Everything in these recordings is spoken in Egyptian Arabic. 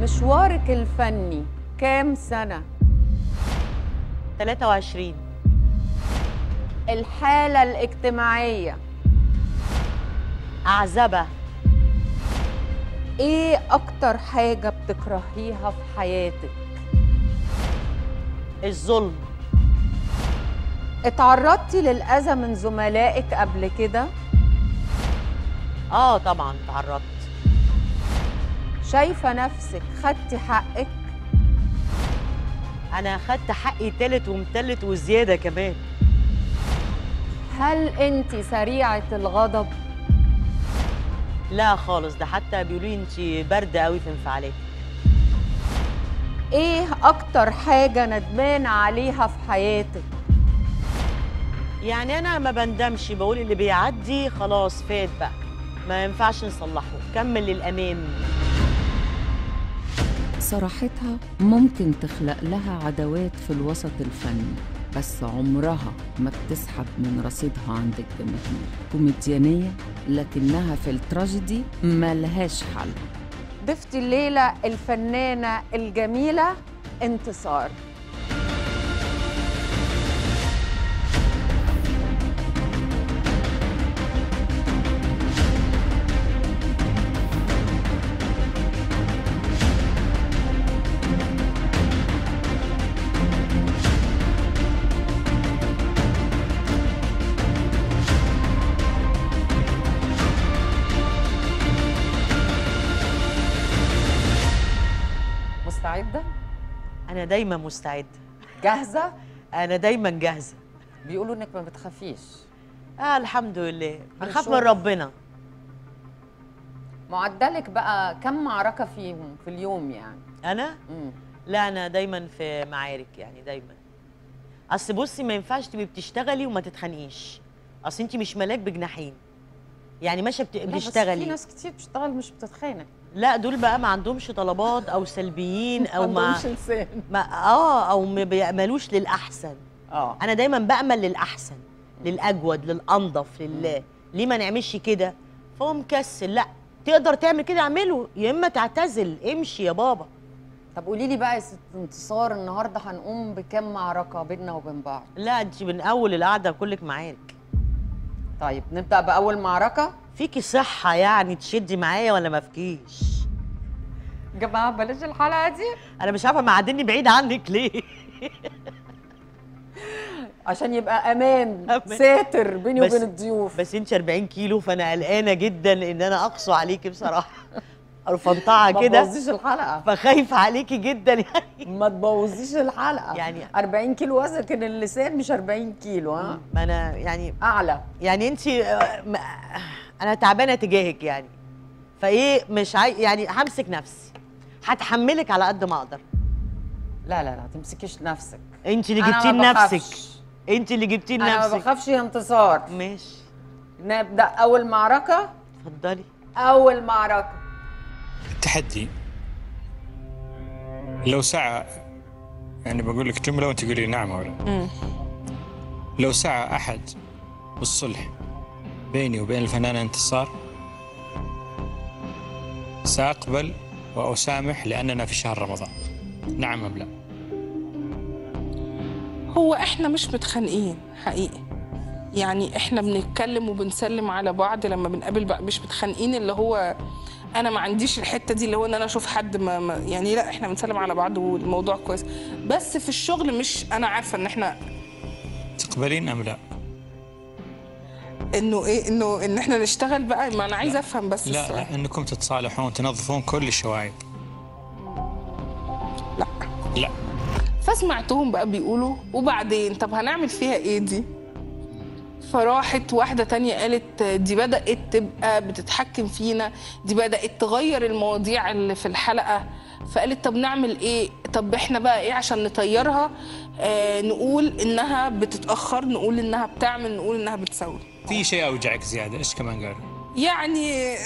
مشوارك الفني كام سنة 23 الحالة الاجتماعية أعزبة ايه اكتر حاجة بتكرهيها في حياتك الظلم اتعرضتي للأذى من زملائك قبل كده آه طبعا تعرضت شايفة نفسك خدتي حقك أنا خدت حقي تالت ومتلت وزيادة كمان هل انت سريعة الغضب لا خالص ده حتى بيقولوا لي انت باردة قوي في انفعالاتك ايه اكتر حاجة ندمانة عليها في حياتك يعني أنا ما بندمش بقول اللي بيعدي خلاص فات بقى ما ينفعش نصلحه كمل للأمام صراحتها ممكن تخلق لها عداوات في الوسط الفني بس عمرها ما بتسحب من رصيدها عند الجماهير كوميديانية لكنها في التراجيدي ملهاش حل ضفتي الليلة الفنانة الجميلة انتصار مستعدة؟ أنا دايما مستعدة جاهزة؟ أنا دايما جاهزة بيقولوا انك ما بتخافيش آه الحمد لله بخاف هنشوف. من ربنا معدلك بقى كم معركة فيهم في اليوم يعني؟ أنا مم. لا انا دايما في معارك يعني دايما اصل بصي ما ينفعش تبقي بتشتغلي وما تتخانقيش اصل انت مش ملاك بجناحين يعني ماشيه بت... لا، بس في بتشتغلي ناس كتير بتشتغل مش بتتخانق لا دول بقى ما عندهمش طلبات او سلبيين او ما, عندهمش لسان ما اه او ما بيعملوش للاحسن اه انا دايما بامل للاحسن للاجود للانظف لله ليه ما نعملش كده فهو مكسل لا تقدر تعمل كده اعمله يا اما تعتزل امشي يا بابا طب قولي لي بقى يا ست انتصار النهارده هنقوم بكام معركة بيننا وبين بعض؟ لا انت من اول القعده كلك معارك طيب نبدأ بأول معركة فيكي صحة يعني تشدي معايا ولا ما فيكيش؟ جماعة بلاش الحلقة دي أنا مش عارفة معدني بعيد عنك ليه؟ عشان يبقى أمان, أمان. ساتر بيني بس- وبين الضيوف بس أنت 40 كيلو فأنا قلقانة جدا إن أنا أقسو عليكي بصراحة رفنطعة ما كده تبوظيش الحلقة فخايفة عليكي جدا يعني ما تبوظيش الحلقة يعني- 40 كيلو وزن لكن اللسان مش 40 كيلو ها ما أنا يعني أعلى يعني أنت أنا تعبانة تجاهك يعني فإيه مش عاي... يعني همسك نفسي هتحملك على قد ما أقدر لا لا لا تمسكيش نفسك أنت اللي أنا جبتيه ما لنفسك بخافش. أنت اللي جبتيه أنا ما لنفسك بخافش يا انتصار ماشي نبدأ أول معركة اتفضلي أول معركة التحدي لو سعى يعني بقول لك جملة وانت تقولي نعم او لا لو سعى احد بالصلح بيني وبين الفنانة انتصار سأقبل وأسامح لأننا في شهر رمضان نعم أم لا هو احنا مش متخانقين حقيقي يعني احنا بنتكلم وبنسلم على بعض لما بنقابل بقى مش متخانقين اللي هو انا ما عنديش الحته دي اللي هو ان انا اشوف حد ما, ما يعني لا احنا بنسلم على بعض والموضوع كويس بس في الشغل مش انا عارفه ان احنا تقبلين أم لا انه ايه انه ان احنا نشتغل بقى ما انا عايزه افهم بس لا, السؤال. لا أنكم تتصالحون تنظفون كل الشوائب لا لا فسمعتهم بقى بيقولوا وبعدين طب هنعمل فيها ايه دي فراحت واحدة تانية قالت دي بدأت تبقى بتتحكم فينا دي بدأت تغير المواضيع اللي في الحلقة فقالت طب نعمل ايه طب احنا بقى ايه عشان نطيرها آه نقول انها بتتأخر نقول انها بتعمل نقول انها بتسوي في شيء أوجعك زيادة إيش كمان قالوا يعني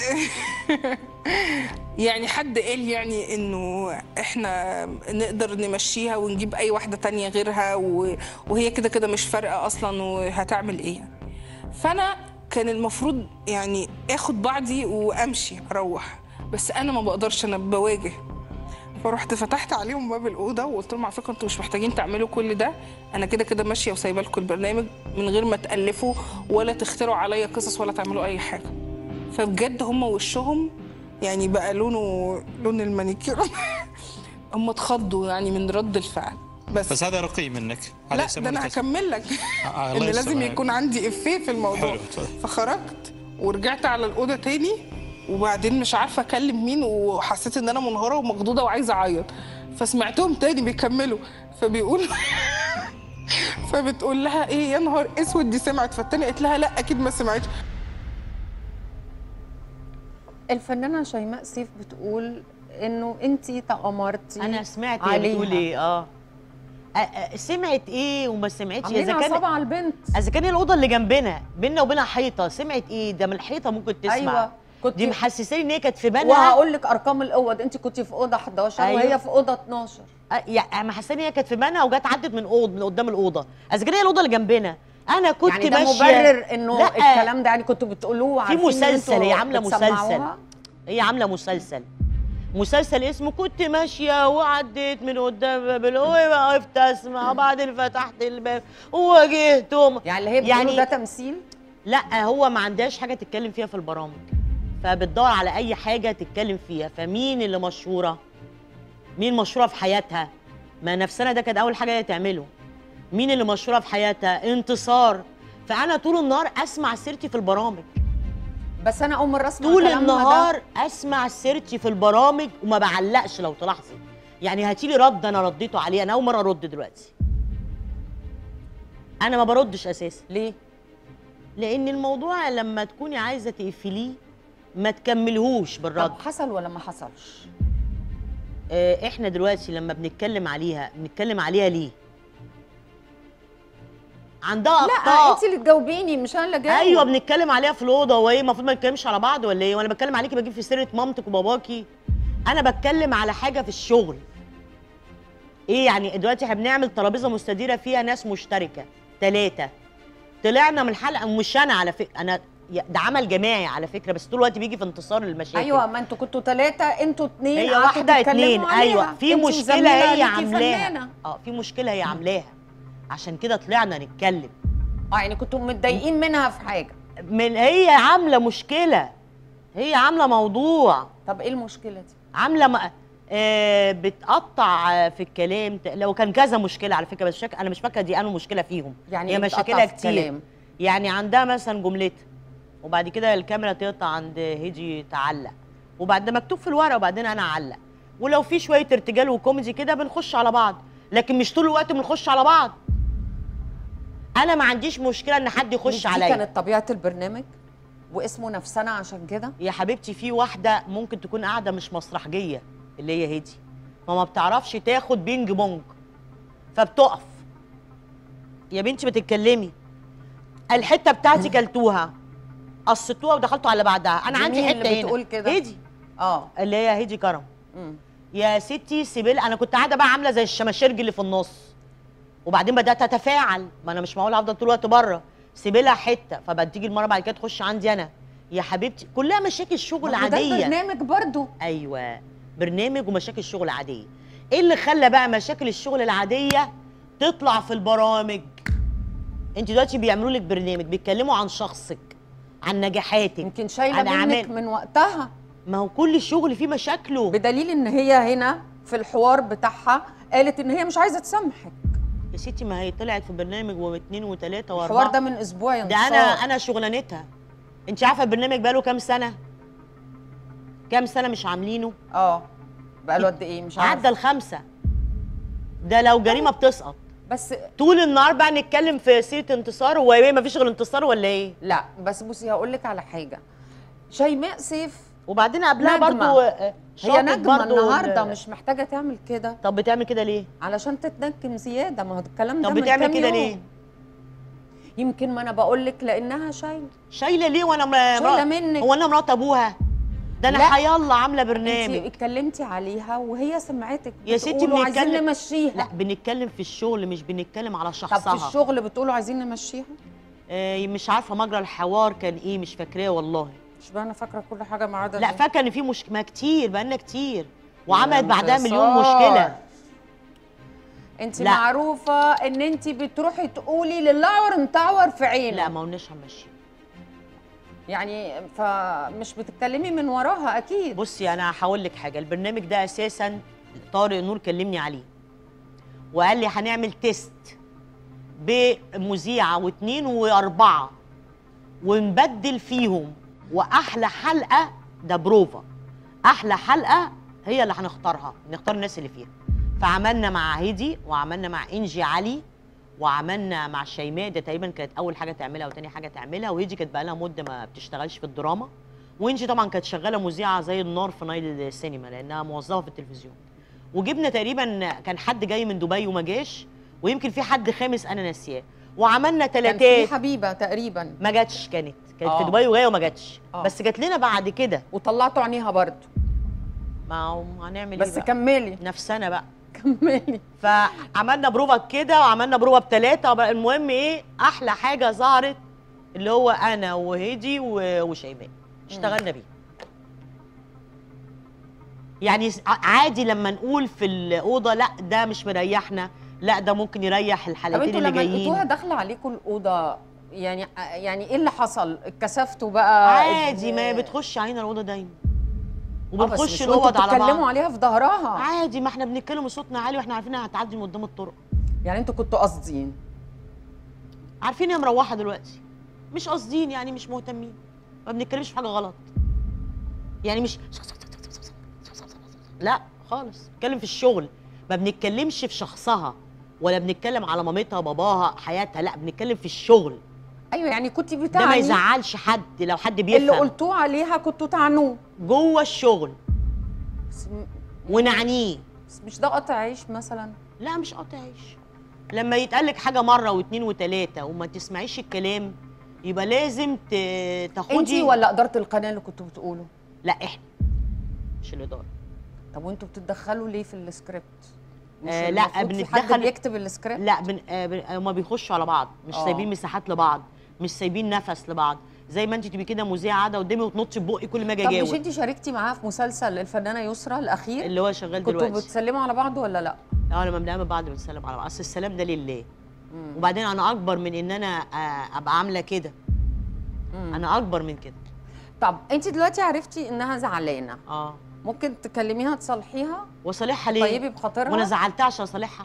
يعني حد قال يعني انه احنا نقدر نمشيها ونجيب اي واحده تانية غيرها و- وهي كده كده مش فارقه اصلا وهتعمل ايه يعني فانا كان المفروض يعني اخد بعضي وامشي اروح بس انا ما بقدرش انا بواجه فرحت فتحت عليهم باب الاوضه وقلت لهم على فكره انتوا مش محتاجين تعملوا كل ده انا كده كده ماشيه وسايبه لكم البرنامج من غير ما تالفوا ولا تخترعوا عليا قصص ولا تعملوا اي حاجه فبجد هم وشهم يعني بقى لونه لون المانيكير هم اتخضوا يعني من رد الفعل بس, بس هذا رقي منك هذا لا يسمى ده انا الكسب. هكمل لك آه، آه، ان الله يستر لازم عليك. يكون عندي افيه في الموضوع حلو، اتفضل. فخرجت ورجعت على الاوضه تاني وبعدين مش عارفه اكلم مين وحسيت ان انا منهاره ومخضوضه وعايزه اعيط فسمعتهم تاني بيكملوا فبيقول فبتقول لها ايه يا نهار اسود دي سمعت فالتانية قالت لها لا اكيد ما سمعتش الفنانه شيماء سيف بتقول انه انت تامرتي انا سمعت هي عليها. بتقول ايه اه أ- أ- سمعت ايه وما سمعتش عاملين اذا كان عصابه على البنت اذا كان الاوضه اللي جنبنا بينا وبينها حيطه سمعت ايه ده من الحيطه ممكن تسمع أيوة. كنت- دي محسساني ان هي كانت في بالها وهقول لك ارقام الاوض انت كنت في اوضه 11 أيوة. وهي في اوضه 12 أ- يعني محسساني هي كانت في بالها وجت عدت من اوض من قدام الاوضه اذا كان هي الاوضه اللي جنبنا انا كنت يعني ده ماشيه مبرر انه لا. الكلام ده يعني كنتوا بتقولوه في عارفين إن مسلسل انتوا هي عامله مسلسل بتسمعوها؟ هي عامله مسلسل مسلسل اسمه كنت ماشيه وعديت من قدام باب الاوضه وقفت اسمع وبعدين فتحت الباب وواجهتهم يعني اللي هي بتقوله يعني ده تمثيل لا هو ما عندهاش حاجه تتكلم فيها في البرامج فبتدور على اي حاجه تتكلم فيها فمين اللي مشهوره مين مشهوره في حياتها ما نفسنا ده كان اول حاجه هي تعمله مين اللي مشهوره في حياتها انتصار فانا طول النهار اسمع سيرتي في البرامج بس انا اول مره اسمع طول كلامها ده. النهار اسمع سيرتي في البرامج وما بعلقش لو تلاحظي يعني هاتيلي رد انا رديته عليه انا اول مره ارد دلوقتي انا ما بردش اساسا ليه لان الموضوع لما تكوني عايزه تقفليه ما تكملهوش بالرد طب حصل ولا ما حصلش آه، احنا دلوقتي لما بنتكلم عليها بنتكلم عليها ليه عندها لا اخطاء انت اللي تجاوبيني مش انا اللي جاوب ايوه بنتكلم عليها في الاوضه وهي المفروض ما نتكلمش على بعض ولا ايه وانا بتكلم عليكي بجيب في سيره مامتك وباباكي انا بتكلم على حاجه في الشغل ايه يعني دلوقتي احنا بنعمل ترابيزه مستديره فيها ناس مشتركه ثلاثه طلعنا من الحلقه مش انا على فكره انا ده عمل جماعي على فكره بس طول الوقت بيجي في انتصار المشاكل ايوه ما انتوا كنتوا ثلاثه انتوا اثنين هي واحده اتنين ايوه في مشكله هي عاملاها فنانة. اه في مشكله هي عاملاها عشان كده طلعنا نتكلم اه يعني كنتوا متضايقين منها في حاجه من هي عامله مشكله هي عامله موضوع طب ايه المشكله دي عامله م... آه بتقطع آه، في الكلام ت- لو كان كذا مشكله على فكره بس شك... انا مش فاكره دي انا مشكله فيهم يعني هي إيه بتقطع مشاكلها في كتير الكلام؟ يعني عندها مثلا جملتها وبعد كده الكاميرا تقطع عند هيجي تعلق وبعد ده مكتوب في الورقه وبعدين انا اعلق ولو في شويه ارتجال وكوميدي كده بنخش على بعض لكن مش طول الوقت بنخش على بعض انا ما عنديش مشكله ان حد مش يخش دي عليا كانت طبيعه البرنامج واسمه نفسنا عشان كده يا حبيبتي في واحده ممكن تكون قاعده مش مسرحجيه اللي هي هدي فما بتعرفش تاخد بينج بونج فبتقف يا بنتي بتتكلمي الحته بتاعتي كلتوها قصيتوها ودخلتوا على بعدها انا دي عندي مين حته اللي هنا بتقول كده؟ هدي اه اللي هي هدي كرم مم. يا ستي سيبيل انا كنت قاعده بقى عامله زي الشماشرج اللي في النص وبعدين بدات اتفاعل ما انا مش معقول افضل طول الوقت بره سيبي لها حته فبتيجي المره بعد كده تخش عندي انا يا حبيبتي كلها مشاكل شغل ما هو ده عاديه البرنامج برضو ايوه برنامج ومشاكل الشغل عاديه ايه اللي خلى بقى مشاكل الشغل العاديه تطلع في البرامج انت دلوقتي بيعملوا لك برنامج بيتكلموا عن شخصك عن نجاحاتك يمكن شايله عن منك أعمال. من وقتها ما هو كل الشغل فيه مشاكله بدليل ان هي هنا في الحوار بتاعها قالت ان هي مش عايزه تسامحك يا ستي ما هي طلعت في برنامج واثنين وثلاثه واربعه الحوار ده من اسبوع يا ده انا انتصار. انا شغلانتها انت عارفه البرنامج بقاله كام سنه كام سنه مش عاملينه اه بقاله قد ايه مش عارفه عدى الخمسه ده لو جريمه بتسقط بس طول النهار بقى نتكلم في سيره انتصار هو ايه ما فيش غير انتصار ولا ايه لا بس بصي هقول لك على حاجه شيماء سيف وبعدين قبلها نجمة. برضو آه، هي شاطت نجمه برضو النهارده ال- مش محتاجه تعمل كده طب بتعمل كده ليه علشان تتنجم زياده ما هو الكلام ده طب من بتعمل كام كده يوم. ليه يمكن ما انا بقول لك لانها شايله شايله ليه وانا م- شايلة مرا- منك. هو انا مرات ابوها ده انا لا. حيالله عامله انت برنامج اتكلمتي عليها وهي سمعتك يا ستي بتقولوا عايزين بنتكلم- نمشيها لا بنتكلم في الشغل مش بنتكلم على طب شخصها في الشغل بتقولوا عايزين نمشيها آه، مش عارفه مجرى الحوار كان ايه مش فاكراه والله مش بقى انا فاكره كل حاجه ما عدا لا دي. فاكره ان في مش ما كتير بقالنا كتير وعملت بعدها مليون انتصار. مشكله انت لا. معروفه ان انت بتروحي تقولي للعور متعور في عينه لا ما قلناش هنمشي يعني فمش بتتكلمي من وراها اكيد بصي انا هقول لك حاجه البرنامج ده اساسا طارق نور كلمني عليه وقال لي هنعمل تيست بمذيعه واثنين واربعه ونبدل فيهم واحلى حلقه ده بروفا احلى حلقه هي اللي هنختارها نختار الناس اللي فيها فعملنا مع هيدي وعملنا مع انجي علي وعملنا مع شيماء ده تقريبا كانت اول حاجه تعملها وتاني حاجه تعملها وهيدي كانت بقى لها مده ما بتشتغلش في الدراما وانجي طبعا كانت شغاله مذيعه زي النار في نايل السينما لانها موظفه في التلفزيون وجبنا تقريبا كان حد جاي من دبي وما جاش ويمكن في حد خامس انا ناسياه وعملنا كان في تلاتات حبيبه تقريبا ما جاتش كانت كانت في آه. دبي وجايه وما جاتش آه. بس جات لنا بعد كده وطلعتوا عينيها برضه ما هو هنعمل بس ايه بقى؟ كملي نفسنا بقى كملي فعملنا بروفا كده وعملنا بروفا بتلاتة وبقى المهم ايه احلى حاجه ظهرت اللي هو انا وهيدي و- وشيماء اشتغلنا بيه يعني س- ع- عادي لما نقول في الاوضه لا ده مش مريحنا لا ده ممكن يريح طب الحلقتين انتوا اللي لما لقيتوها جايين داخله عليكم الاوضه يعني يعني ايه اللي حصل؟ اتكسفتوا بقى عادي ما هي بتخش علينا الاوضه دايما وبنخش نقعد نقعد على تتكلموا بعض عليها في ظهرها عادي ما احنا بنتكلم وصوتنا عالي واحنا عارفين انها هتعدي من قدام الطرق يعني انتوا كنتوا قاصدين عارفين هي مروحه دلوقتي مش قاصدين يعني مش مهتمين ما بنتكلمش في حاجه غلط يعني مش لا خالص بنتكلم في الشغل ما بنتكلمش في شخصها ولا بنتكلم على مامتها باباها حياتها لا بنتكلم في الشغل ايوه يعني كنت ده ما بتعني يزعلش حد لو حد اللي بيفهم قلتوه عليها كنتوا تعنوه جوه الشغل بس م- ونعنيه بس مش ده قطع عيش مثلا لا مش قاطع عيش لما يتقال لك حاجه مره واثنين وثلاثه وما تسمعيش الكلام يبقى لازم ت- تاخدي انتي ولا اداره القناه اللي كنتوا بتقولوا لا احنا مش الاداره طب وانتوا بتتدخلوا ليه في السكريبت مش آه، لا، المفروض في حد بنتدخل- بيكتب السكريبت لا بن... آه بن... آه هما بيخشوا على بعض مش آه. سايبين مساحات لبعض مش سايبين نفس لبعض زي ما انت تبقي كده مذيعه قاعده قدامي وتنطي بقي كل ما اجي طب مش اجاوب انتي شاركتي معاها في مسلسل الفنانه يسرا الاخير اللي هو شغال كنتوا دلوقتي بتسلموا على بعض ولا لا اه لما بنقابل بعض بنسلم على بعض اصل السلام ده لله وبعدين انا اكبر من ان انا آه ابقى عامله كده انا اكبر من كده طب انت دلوقتي عرفتي انها زعلانه اه ممكن تكلميها تصالحيها وصالحها ليه طيبي بخاطرها وانا زعلتها عشان اصالحها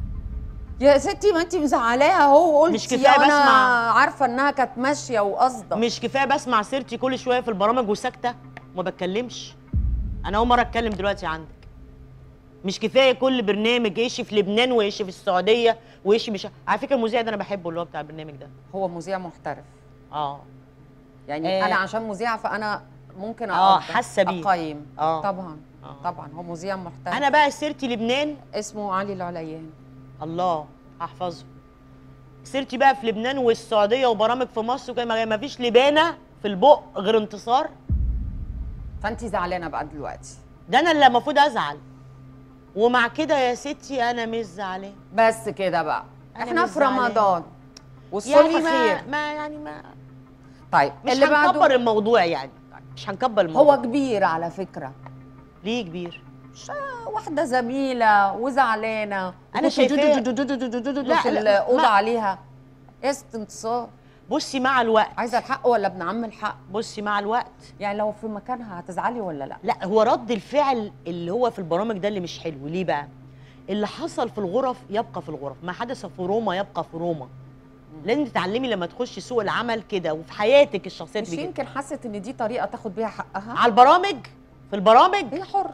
يا ستي ما انت مزعلاها اهو قلتي مش كفاية انا بسمع. عارفه انها كانت ماشيه وقاصده مش كفايه بسمع سيرتي كل شويه في البرامج وساكته وما بتكلمش انا اول مره اتكلم دلوقتي عندك مش كفايه كل برنامج يشي في لبنان ويشي في السعوديه ويشي مش على فكره المذيع ده انا بحبه اللي هو بتاع البرنامج ده هو مذيع محترف اه يعني آه. انا عشان مذيعه فانا ممكن آه، أقدر حاسة بيه. اقيم آه. طبعا آه. طبعا هو مذيع محترف انا بقى سيرتي لبنان اسمه علي العليان الله هحفظه سيرتي بقى في لبنان والسعوديه وبرامج في مصر وكده ما فيش لبانه في البق غير انتصار فانت زعلانه بقى دلوقتي ده انا اللي المفروض ازعل ومع كده يا ستي انا مش زعلان بس كده بقى أنا احنا مش في زعلانة. رمضان والصلح يعني ما, خير ما يعني ما طيب مش اللي هنكبر بعده الموضوع يعني مش هنكبر الموضوع هو كبير على فكره ليه كبير مش واحده زميله وزعلانه أنا شايفاه- لا لا، في لا، الاوضه ما- عليها ايه انتصار بصي مع الوقت عايزه الحق ولا ابن عم الحق بصي مع الوقت يعني لو في مكانها هتزعلي ولا لا لا هو رد الفعل اللي هو في البرامج ده اللي مش حلو ليه بقى اللي حصل في الغرف يبقى في الغرف ما حدث في روما يبقى في روما لازم تتعلمي لما تخشي سوق العمل كده وفي حياتك الشخصيه مش تبقي كده. يمكن حست ان دي طريقه تاخد بيها حقها على البرامج في البرامج هي حر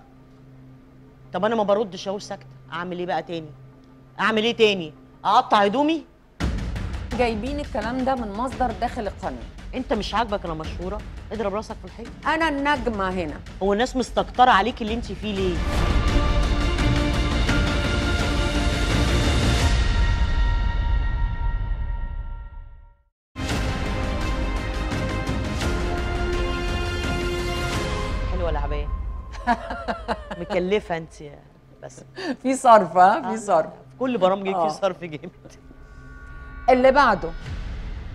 طب انا ما بردش اهو ساكته اعمل ايه بقى تاني اعمل ايه تاني اقطع هدومي جايبين الكلام ده من مصدر داخل القناه انت مش عاجبك انا مشهوره اضرب راسك في الحيط انا النجمه هنا هو الناس مستكتره عليك اللي انت فيه ليه حلوه العبايه مكلفه انت يا بس في صرف ها في صرف في كل برامجك آه. في صرف جامد اللي بعده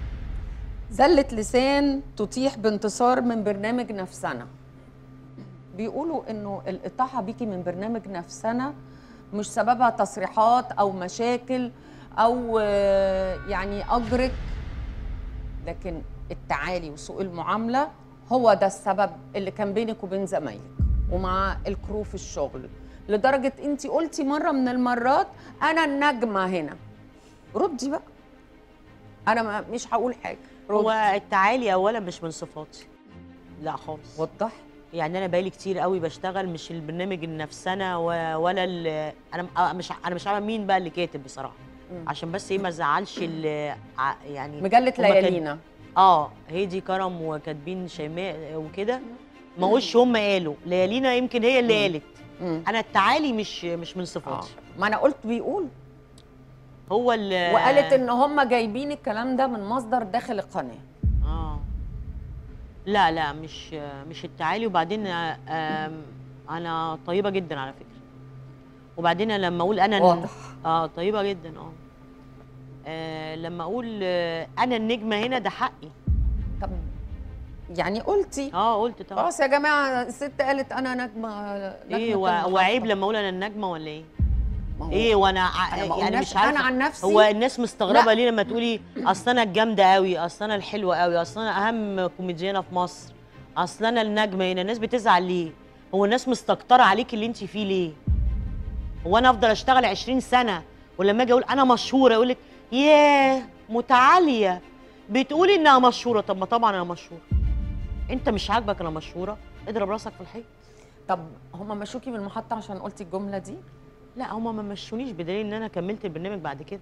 زلة لسان تطيح بانتصار من برنامج نفسنا بيقولوا انه الاطاحه بيكي من برنامج نفسنا مش سببها تصريحات او مشاكل او آه، يعني اجرك لكن التعالي وسوء المعامله هو ده السبب اللي كان بينك وبين زمايلك ومع الكرو في الشغل لدرجه انت قلتي مره من المرات انا النجمه هنا ردي بقى انا ما مش هقول حاجه هو ردي التعالي اولا مش من صفاتي لا خالص وضح يعني انا بقالي كتير قوي بشتغل مش البرنامج النفسنه و- ولا ال- انا م- آه مش انا مش عارفه مين بقى اللي كاتب بصراحه مم. عشان بس ايه ما زعلش ال- ع- يعني مجله هما كان- ليالينا اه هيدي كرم وكاتبين شيماء وكده ما هوش هم قالوا ليالينا يمكن هي اللي قالت مم. انا التعالي مش مش من آه. صفاتي ما انا قلت بيقول هو ال وقالت ان هم جايبين الكلام ده من مصدر داخل القناه اه لا لا مش مش التعالي وبعدين آم، انا طيبه جدا على فكره وبعدين لما اقول انا واضح. اه طيبه جدا اه آه، لما اقول آه، انا النجمه هنا ده حقي طب يعني قلتي اه قلت طبعا خلاص يا جماعه الست قالت انا نجمه نجمه ايه و- المحطة. وعيب لما اقول انا النجمه ولا ايه ما هو ايه وانا ع- أنا ما يعني قلناش مش عارفه أنا عن نفسي. هو الناس مستغربه لا. ليه لما تقولي اصل انا الجامده قوي اصل انا الحلوه قوي اصل انا اهم كوميديانه في مصر اصل انا النجمه هنا الناس بتزعل ليه هو الناس مستكتره عليك اللي انت فيه ليه هو انا افضل اشتغل 20 سنه ولما اجي اقول انا مشهوره يقول لك ياه متعاليه بتقولي انها مشهوره طب ما طبعا انا مشهوره انت مش عاجبك انا مشهوره اضرب راسك في الحيط طب هم مشوكي من المحطه عشان قلتي الجمله دي لا هما ما مشونيش بدليل ان انا كملت البرنامج بعد كده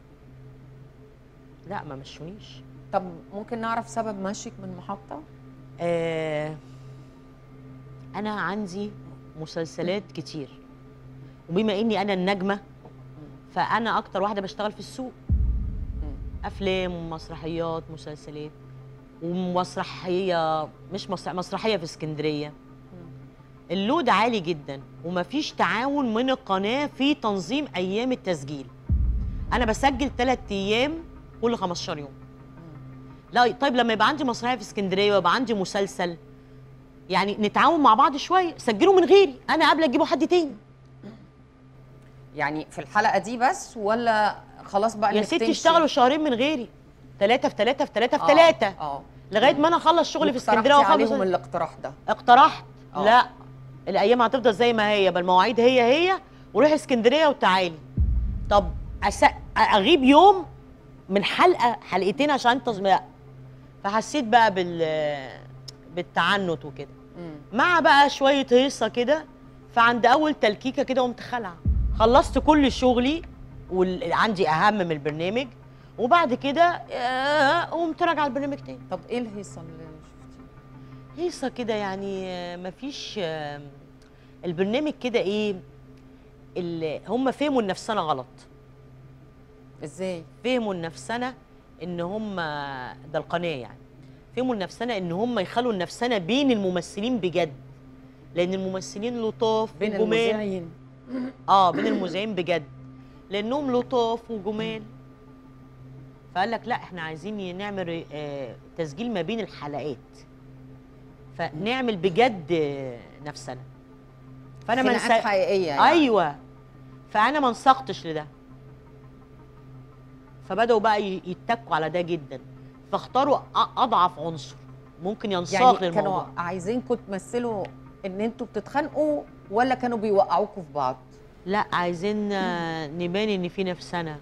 لا ما مشونيش طب ممكن نعرف سبب مشيك من المحطه آه انا عندي مسلسلات كتير وبما اني انا النجمه فانا اكتر واحده بشتغل في السوق افلام ومسرحيات مسلسلات ومسرحيه مش مسرح مسرحيه في اسكندريه اللود عالي جدا ومفيش تعاون من القناه في تنظيم ايام التسجيل انا بسجل ثلاث ايام كل 15 يوم لا طيب لما يبقى عندي مسرحيه في اسكندريه ويبقى عندي مسلسل يعني نتعاون مع بعض شويه سجلوا من غيري انا قبل اجيبوا حد تاني يعني في الحلقه دي بس ولا خلاص بقى يا إنك ستي تمشي؟ اشتغلوا شهرين من غيري ثلاثه في ثلاثه في ثلاثه في آه، ثلاثه اه لغايه ما انا اخلص شغلي في واقترحتي اسكندريه واخلص عليهم الاقتراح ده اقترحت آه. لا الايام هتفضل زي ما هي بالمواعيد هي هي وروحي اسكندريه وتعالي طب أس... اغيب يوم من حلقه حلقتين عشان تص... لا. فحسيت بقى بال بالتعنت وكده مم. مع بقى شويه هيصه كده فعند اول تلكيكه كده قمت خلع خلصت كل شغلي وعندي اهم من البرنامج وبعد كده آه، قمت راجعه البرنامج تاني طب ايه الهيصه اللي شفتيها هيصه كده يعني آه، مفيش آه، البرنامج كده ايه اللي هم فهموا النفسنا غلط ازاي فهموا النفسنا ان هم ده القناه يعني فهموا النفسنا ان هم يخلوا النفسنا بين الممثلين بجد لان الممثلين لطاف بين وجمال المذيعين اه بين المذيعين بجد لانهم لطاف وجمال فقال لك لا احنا عايزين نعمل آه، تسجيل ما بين الحلقات فنعمل بجد آه، نفسنا فانا ما خناقات نسا- حقيقيه يعني. ايوه فانا ما انسقتش لده فبداوا بقى ي- يتكوا على ده جدا فاختاروا أ- اضعف عنصر ممكن ينساق يعني للموضوع كانوا عايزينكم تمثلوا ان انتوا بتتخانقوا ولا كانوا بيوقعوكوا في بعض لا عايزين آه، نبان ان في نفسنا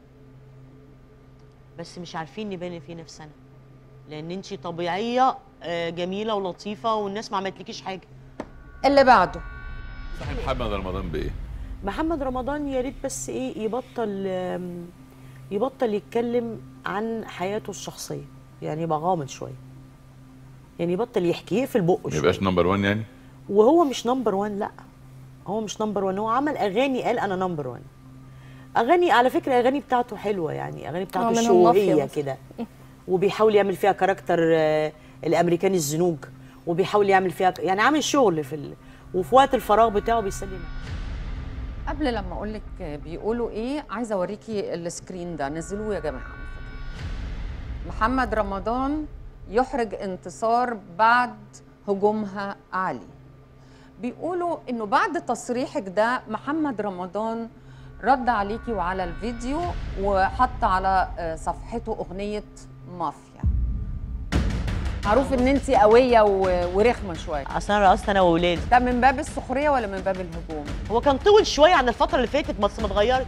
بس مش عارفين نبان ان في نفسنا لان انت طبيعيه آه، جميله ولطيفه والناس ما عملتلكيش حاجه اللي بعده صاحب محمد رمضان بايه؟ محمد رمضان يا ريت بس ايه يبطل آم، يبطل يتكلم عن حياته الشخصيه يعني يبقى غامض شويه يعني يبطل يحكي يقفل بقه ما شويه يبقاش نمبر 1 يعني؟ وهو مش نمبر 1 لا هو مش نمبر 1 هو عمل اغاني قال انا نمبر 1 اغاني على فكره اغاني بتاعته حلوه يعني اغاني بتاعته منهم مافيا شوهيه مثلا. كده وبيحاول يعمل فيها كاركتر آه، الامريكاني الزنوج وبيحاول يعمل فيها يعني عامل شغل في ال... وفي وقت الفراغ بتاعه بيسلي قبل لما اقول لك بيقولوا ايه عايزه اوريكي السكرين ده نزلوه يا جماعه من فضلك. محمد رمضان يحرج انتصار بعد هجومها علي بيقولوا انه بعد تصريحك ده محمد رمضان رد عليكي وعلى الفيديو وحط على آه، صفحته اغنيه مافيا معروف ان انت قويه و- ورخمه شويه اصل انا رقصت انا واولادي ده من باب السخريه ولا من باب الهجوم هو كان طول شويه عن الفتره اللي فاتت بس ما اتغيرت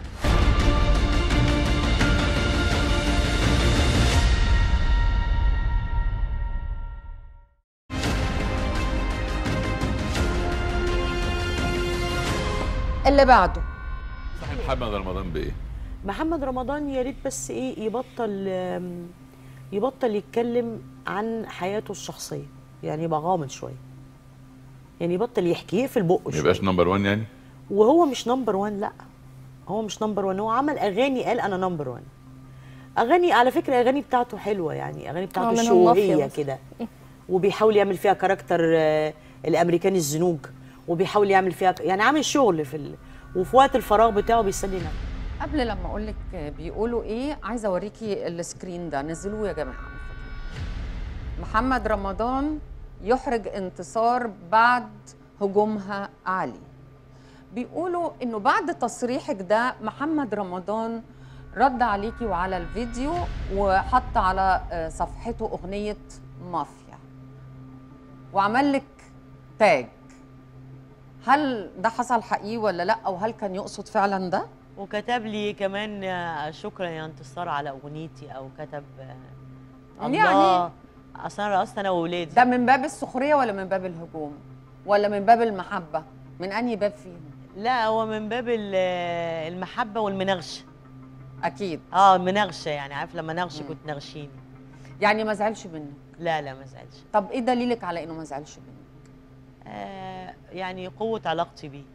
اللي بعده صاحب محمد رمضان بايه؟ محمد رمضان يا ريت بس ايه يبطل آم، يبطل يتكلم عن حياته الشخصيه يعني يبقى غامض شويه يعني يبطل يحكي يقفل بقه ما شويه يبقاش نمبر 1 يعني؟ وهو مش نمبر 1 لا هو مش نمبر 1 هو عمل اغاني قال انا نمبر 1 اغاني على فكره اغاني بتاعته حلوه يعني اغاني بتاعته منهم مافيا شوهيه مثلا. كده وبيحاول يعمل فيها كاركتر آه، الامريكاني الزنوج وبيحاول يعمل فيها يعني عامل شغل في ال... وفي وقت الفراغ بتاعه بيسلي نفسه قبل لما اقول لك بيقولوا ايه عايزه اوريكي السكرين ده نزلوه يا جماعه من فضلكم. محمد رمضان يحرج انتصار بعد هجومها علي بيقولوا انه بعد تصريحك ده محمد رمضان رد عليكي وعلى الفيديو وحط على آه، صفحته اغنيه مافيا وعمل لك تاج هل ده حصل حقيقي ولا لا او هل كان يقصد فعلا ده وكتب لي كمان آه، شكرا يا انتصار على اغنيتي او كتب آه، يعني- الله اصل انا رقصت انا واولادي ده من باب السخريه ولا من باب الهجوم ولا من باب المحبه من انهي باب فيهم لا هو من باب ال- آه، المحبه والمناغشه اكيد اه مناغشه يعني عارف لما نغش مم. كنت نغشيني يعني ما زعلش منك لا لا ما زعلش طب ايه دليلك على انه ما زعلش منك آه يعني قوة علاقتي بيه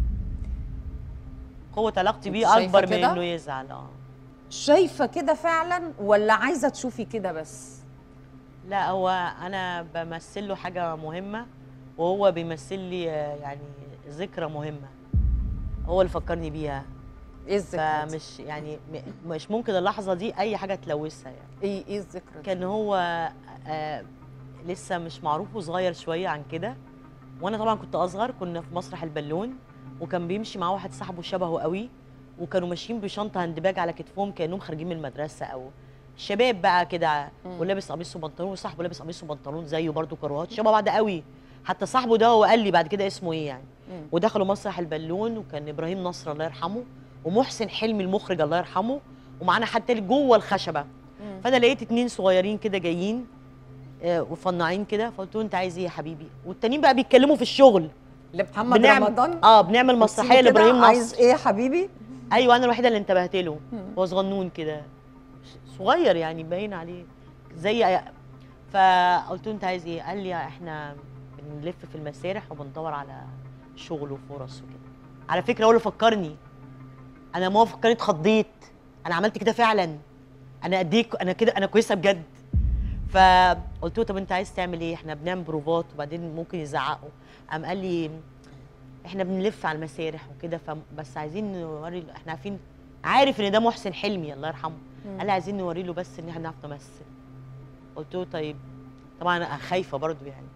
قوة علاقتي أنت بيه شايفة أكبر من كده؟ إنه يزعل اه شايفه كده فعلا ولا عايزه تشوفي كده بس لا هو أنا بمثل له حاجة مهمة وهو بيمثل لي آه، يعني ذكرى مهمة هو اللي فكرني بيها ايه الذكرى دي؟ فمش يعني م- مش ممكن اللحظة دي أي حاجة تلوثها يعني ايه ايه الذكرى دي؟ كان هو آه لسه مش معروف وصغير شويه عن كده وانا طبعا كنت اصغر كنا في مسرح البالون وكان بيمشي مع واحد صاحبه شبهه قوي وكانوا ماشيين بشنطه هاندباج على كتفهم كانهم خارجين من المدرسه او شباب بقى كده مم. ولابس قميص وبنطلون وصاحبه لابس قميص وبنطلون زيه برضه كروات شبه بعض قوي حتى صاحبه ده هو قال لي بعد كده اسمه ايه يعني مم. ودخلوا مسرح البالون وكان ابراهيم نصر الله يرحمه ومحسن حلمي المخرج الله يرحمه ومعانا حد تالت جوه الخشبه مم. فانا لقيت اتنين صغيرين كده جايين آه، وفناعين كده فقلت له انت عايز ايه يا حبيبي والتانيين بقى بيتكلموا في الشغل لمحمد بنعمل- رمضان اه بنعمل مسرحيه كده لابراهيم عايز نصر ايه يا حبيبي ايوه انا الوحيده اللي انتبهت له مم. هو صغنون كده صغير يعني باين عليه زي فقلت له انت عايز ايه قال لي احنا بنلف في المسارح وبندور على شغل وفرص وكده على فكره هو اللي فكرني انا ما فكرني اتخضيت انا عملت كده فعلا انا قد ايه انا كده انا كويسه بجد فقلت له طب انت عايز تعمل ايه احنا بنعمل بروفات وبعدين ممكن يزعقوا قام قال لي احنا بنلف على المسارح وكده فبس عايزين نوري له- احنا عارفين عارف ان ده محسن حلمي الله يرحمه قال لي عايزين نوري له بس ان احنا نعرف نمثل قلت له طيب طبعا انا خايفه برضو يعني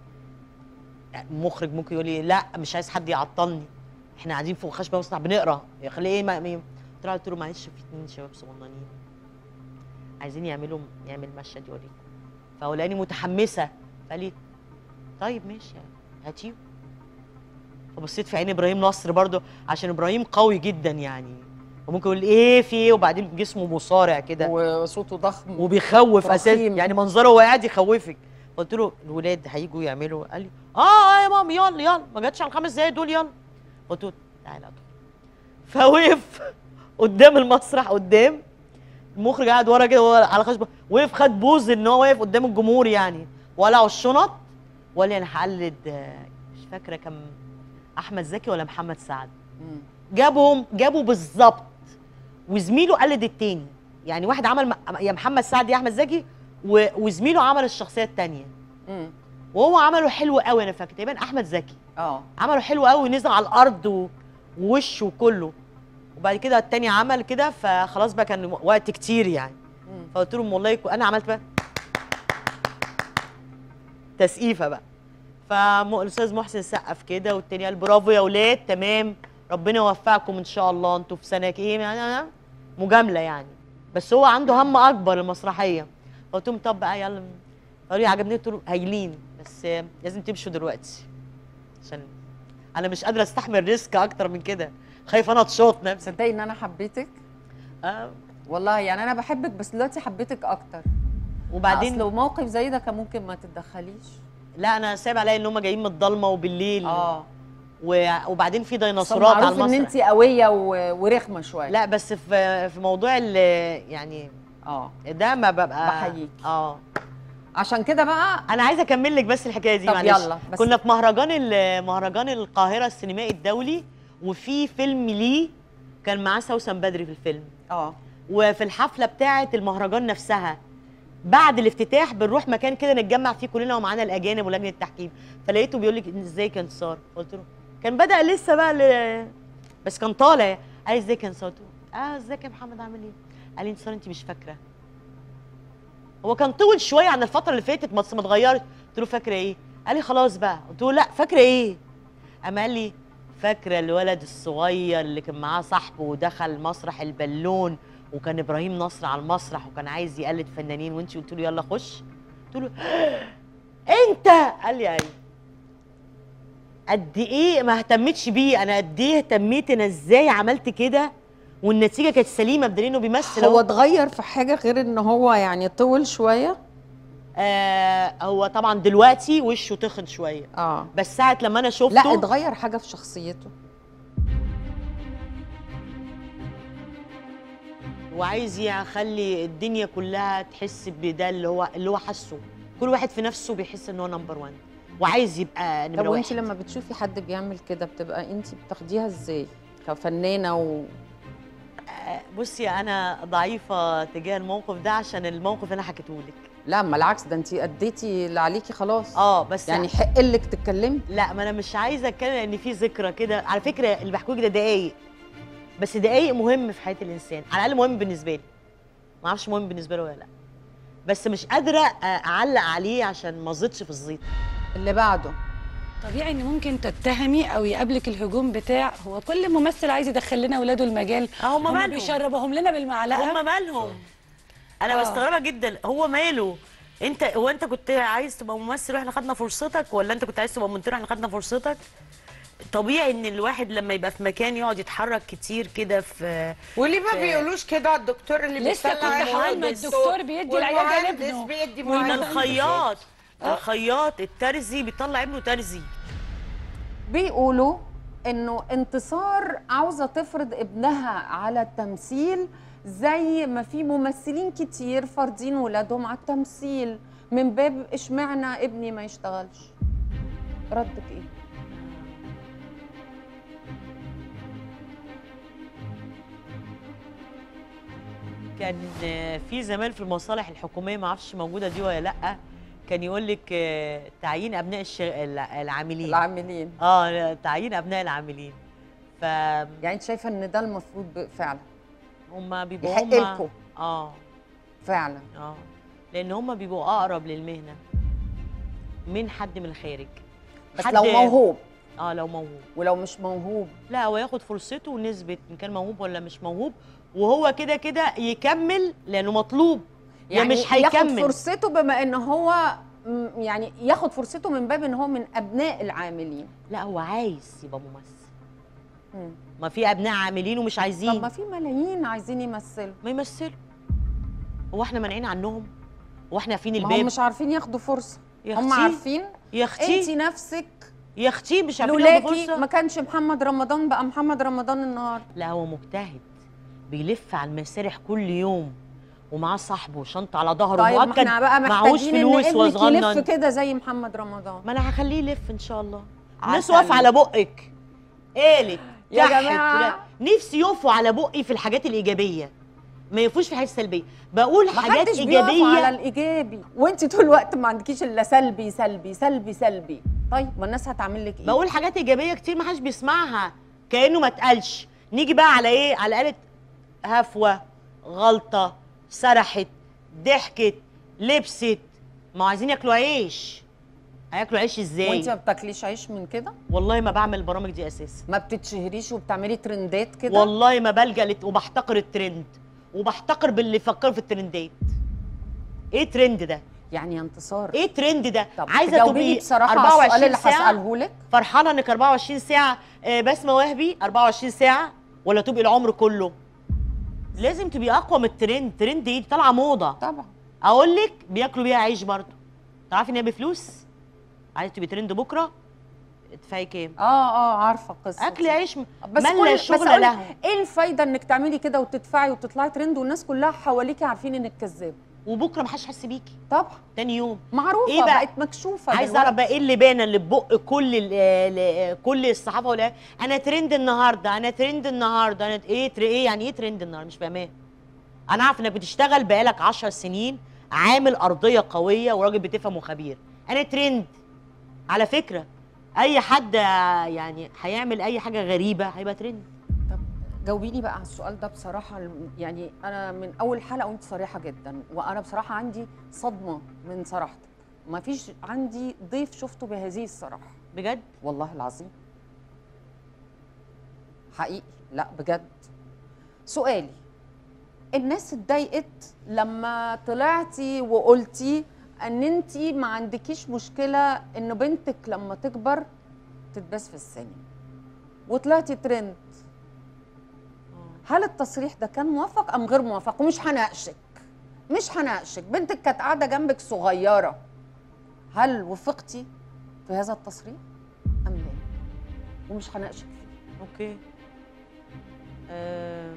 المخرج ممكن يقول لي لا مش عايز حد يعطلني احنا قاعدين فوق خشبه مصنع بنقرا خليه ايه ما- ما- قلت له قلت له معلش في اتنين شباب صغننين عايزين يعملوا يعمل مشهد يوريكم فهو لقاني متحمسه فقال لي طيب ماشي هاتيه فبصيت في عين ابراهيم نصر برضو عشان ابراهيم قوي جدا يعني وممكن يقول ايه في ايه وبعدين جسمه مصارع كده وصوته ضخم وبيخوف اساسا رخيم. يعني منظره وهو قاعد يخوفك قلت له الولاد هيجوا يعملوا قال لي اه اه يا ماما يلا يلا ما جاتش على الخمس دقايق دول يلا قلت له تعالى ادخل فوقف قدام المسرح قدام المخرج قاعد ورا كده وهو على خشبه وقف خد بوز ان هو واقف قدام الجمهور يعني ولعوا الشنط وقال لي انا هقلد آه، مش فاكره كان احمد زكي ولا محمد سعد مم. جابهم جابوا بالظبط وزميله قلد التاني يعني واحد عمل م- يا محمد سعد يا احمد زكي و- وزميله عمل الشخصيه التانيه مم. وهو عمله حلو قوي انا فاكر تقريبا احمد زكي اه عمله حلو قوي نزل على الارض و- ووشه كله وبعد كده التاني عمل كده فخلاص بقى كان وقت كتير يعني مم. فقلت لهم والله كو- انا عملت بقى تسقيفه بقى فالاستاذ محسن سقف كده والتاني قال برافو يا ولاد تمام ربنا يوفقكم ان شاء الله انتوا في سنه ايه مجامله يعني بس هو عنده هم اكبر المسرحيه قلت لهم طب بقى يلا قالوا لي عجبني قلت لهم هايلين بس آه، لازم تمشوا دلوقتي عشان انا مش قادره استحمل ريسك اكتر من كده خايفه انا اتشاط نفسي تصدقي ان انا حبيتك آه. والله يعني انا بحبك بس دلوقتي حبيتك اكتر وبعدين اصل لو موقف زي ده كان ممكن ما تتدخليش لا انا سايب عليا ان هم جايين من الضلمه وبالليل اه و- وبعدين في بس ديناصورات على معروف ان المسرح انت قويه و- ورخمه شويه لا بس في في موضوع ال يعني اه ده ما ببقى بحييكي. اه عشان كده بقى انا عايزه اكمل لك بس الحكايه دي طب معلش يلا، بس- كنا في مهرجان ال- مهرجان القاهره السينمائي الدولي وفي فيلم ليه كان معاه سوسن بدري في الفيلم اه وفي الحفله بتاعه المهرجان نفسها بعد الافتتاح بنروح مكان كده نتجمع فيه كلنا ومعانا الاجانب ولجنه التحكيم فلقيته بيقول لي ازيك يا انتصار قلت له كان بدا لسه بقى ل... بس كان طالع قال لي ازيك يا انتصار قلت له اه ازيك يا محمد عامل ايه قال لي انتصار انت مش فاكره هو كان طول شويه عن الفتره اللي فاتت بس ما اتغيرت قلت له فاكره ايه قال لي خلاص بقى قلت له لا فاكره ايه قام قال لي فاكره الولد الصغير اللي كان معاه صاحبه ودخل مسرح البالون وكان ابراهيم نصر على المسرح وكان عايز يقلد فنانين وانت قلت له يلا خش قلت له انت قال لي ايوه قد ايه ما اهتمتش بيه انا قد ايه اهتميت انا ازاي عملت كده والنتيجه كانت سليمه بدليل انه بيمثل هو أهو. اتغير في حاجه غير ان هو يعني طول شويه آه هو طبعا دلوقتي وشه تخن شويه اه بس ساعه لما انا شفته لا اتغير حاجه في شخصيته وعايز يخلي الدنيا كلها تحس بده اللي هو اللي هو حاسه كل واحد في نفسه بيحس ان هو نمبر 1 وعايز يبقى طب نمره وانت واحد لما بتشوفي حد بيعمل كده بتبقى انت بتاخديها ازاي كفنانه و... آه، بصي انا ضعيفه تجاه الموقف ده عشان الموقف اللي انا حكيته لك لا ما العكس ده انت اديتي اللي عليكي خلاص اه بس يعني حق لك تتكلمي لا ما انا مش عايزه اتكلم ان في ذكرى كده على فكره اللي بحكوه لك ده دقايق بس دقايق مهم في حياه الانسان على الاقل مهم بالنسبه لي ما اعرفش مهم بالنسبه له ولا لا بس مش قادره آه، اعلق عليه عشان ما زدش في الزيط اللي بعده طبيعي ان ممكن تتهمي او يقابلك الهجوم بتاع هو كل ممثل عايز يدخل لنا اولاده المجال اه هم هم مالهم بيشربهم لنا بالمعلقه هم مالهم انا آه. بستغربها جدا هو ماله انت هو انت كنت عايز تبقى ممثل واحنا خدنا فرصتك ولا انت كنت عايز تبقى مونتير واحنا خدنا فرصتك طبيعي ان الواحد لما يبقى في مكان يقعد يتحرك كتير كده في وليه ما بيقولوش كده على الدكتور اللي لسه بيطلع كنت هقول ما المهندس الدكتور بيدي العياده والمهندس لابنه بيدي وان مهندس الخياط الخياط الترزي بيطلع ابنه ترزي بيقولوا انه انتصار عاوزه تفرض ابنها على التمثيل زي ما في ممثلين كتير فارضين ولادهم على التمثيل من باب اشمعنى ابني ما يشتغلش ردك ايه كان في زمان في المصالح الحكوميه ما اعرفش موجوده دي ولا لا كان يقول لك آه، تعيين ابناء الش... الع- العاملين العاملين اه تعيين ابناء العاملين ف يعني انت شايفه ان ده المفروض ب- فعلا هم بيبقوا يحق هم لكم اه فعلا اه لان هم بيبقوا اقرب للمهنه من حد من الخارج بس حد- لو موهوب اه لو موهوب ولو مش موهوب لا هو ياخد فرصته ونثبت ان كان موهوب ولا مش موهوب وهو كده كده يكمل لانه مطلوب يعني مش ياخد هيكمل فرصته بما ان هو م- يعني ياخد فرصته من باب ان هو من ابناء العاملين لا هو عايز يبقى ممثل مم. ما في ابناء عاملين ومش طب عايزين ما في ملايين عايزين يمثلوا ما يمثلوا هو احنا مانعين عنهم هو احنا فين ما هم الباب مش عارفين ياخدوا فرصه يا هم اختي عارفين يا انت اختي نفسك يا اختي مش عارفين ياخدوا لولاكي فرصه ما كانش محمد رمضان بقى محمد رمضان النهارده لا هو مجتهد بيلف على المسارح كل يوم ومعاه صاحبه وشنطه على ظهره طيب ما مؤكد احنا بقى معهوش محتاجين ان فلوس ابنك وصغنن. يلف كده زي محمد رمضان ما انا هخليه يلف ان شاء الله الناس عسل. واقفه على بقك قالت يا كحت، جماعة. لا. نفسي يقفوا على بقي في الحاجات الايجابيه ما يقفوش في الحاجات السلبيه بقول ما حاجات حدش بيقف على ايجابيه الايجابي وانت طول الوقت ما عندكيش الا سلبي سلبي سلبي سلبي طيب ما الناس هتعمل لك ايه بقول حاجات ايجابيه كتير ما حدش بيسمعها كانه ما اتقالش نيجي بقى على ايه على قالت هفوه غلطه سرحت ضحكت لبست ما هو عايزين ياكلوا عيش هياكلوا عيش ازاي وانت ما بتاكليش عيش من كده والله ما بعمل البرامج دي اساسا ما بتتشهريش وبتعملي ترندات كده والله ما بلجأ لت... وبحتقر الترند وبحتقر باللي يفكروا في الترندات ايه ترند ده يعني يا انتصار ايه ترند ده طب عايزه تجاوبيني تبقي بصراحه على السؤال 24 اللي ساعه هساله لك فرحانه انك 24 ساعه آه، بسمه وهبي 24 ساعه ولا تبقي العمر كله لازم تبقي اقوى من الترند ترند ايه دي طالعه موضه طبعا اقول لك بياكلوا بيها عيش برضه تعرفي ان هي بفلوس عايزه تبقي ترند بكره ادفعي كام اه اه عارفه القصه اكل دي. عيش بس ملا كل بس الشغل أقول لك، له ايه الفايده انك تعملي كده وتدفعي وتطلعي ترند والناس كلها حواليكي عارفين انك كذابه وبكره ما حدش حس بيكي طبعا تاني يوم معروفه إيه بقى؟ بقت مكشوفه عايز دلوقتي. اعرف بقى ايه اللي بان اللي ببق كل ال- ال- كل الصحافه ولا انا ترند النهارده انا ترند النهارده انا ايه تر ايه يعني ايه ترند النهارده مش فاهماه انا عارف انك بتشتغل بقالك 10 سنين عامل ارضيه قويه وراجل بتفهم وخبير انا ترند على فكره اي حد يعني هيعمل اي حاجه غريبه هيبقى ترند طب جاوبيني بقى على السؤال ده بصراحه الم- يعني انا من اول حلقه وانت صريحه جدا وانا بصراحه عندي صدمه من صراحتك ما فيش عندي ضيف شفته بهذه الصراحه بجد والله العظيم حقيقي لا بجد سؤالي الناس اتضايقت لما طلعتي وقلتي ان انت ما عندكيش مشكله ان بنتك لما تكبر تتباس في السينما وطلعتي ترند هل التصريح ده كان موافق ام غير موافق ومش هناقشك مش هناقشك بنتك كانت قاعده جنبك صغيره هل وافقتي في هذا التصريح ام لا ومش هناقشك فيه اوكي أم...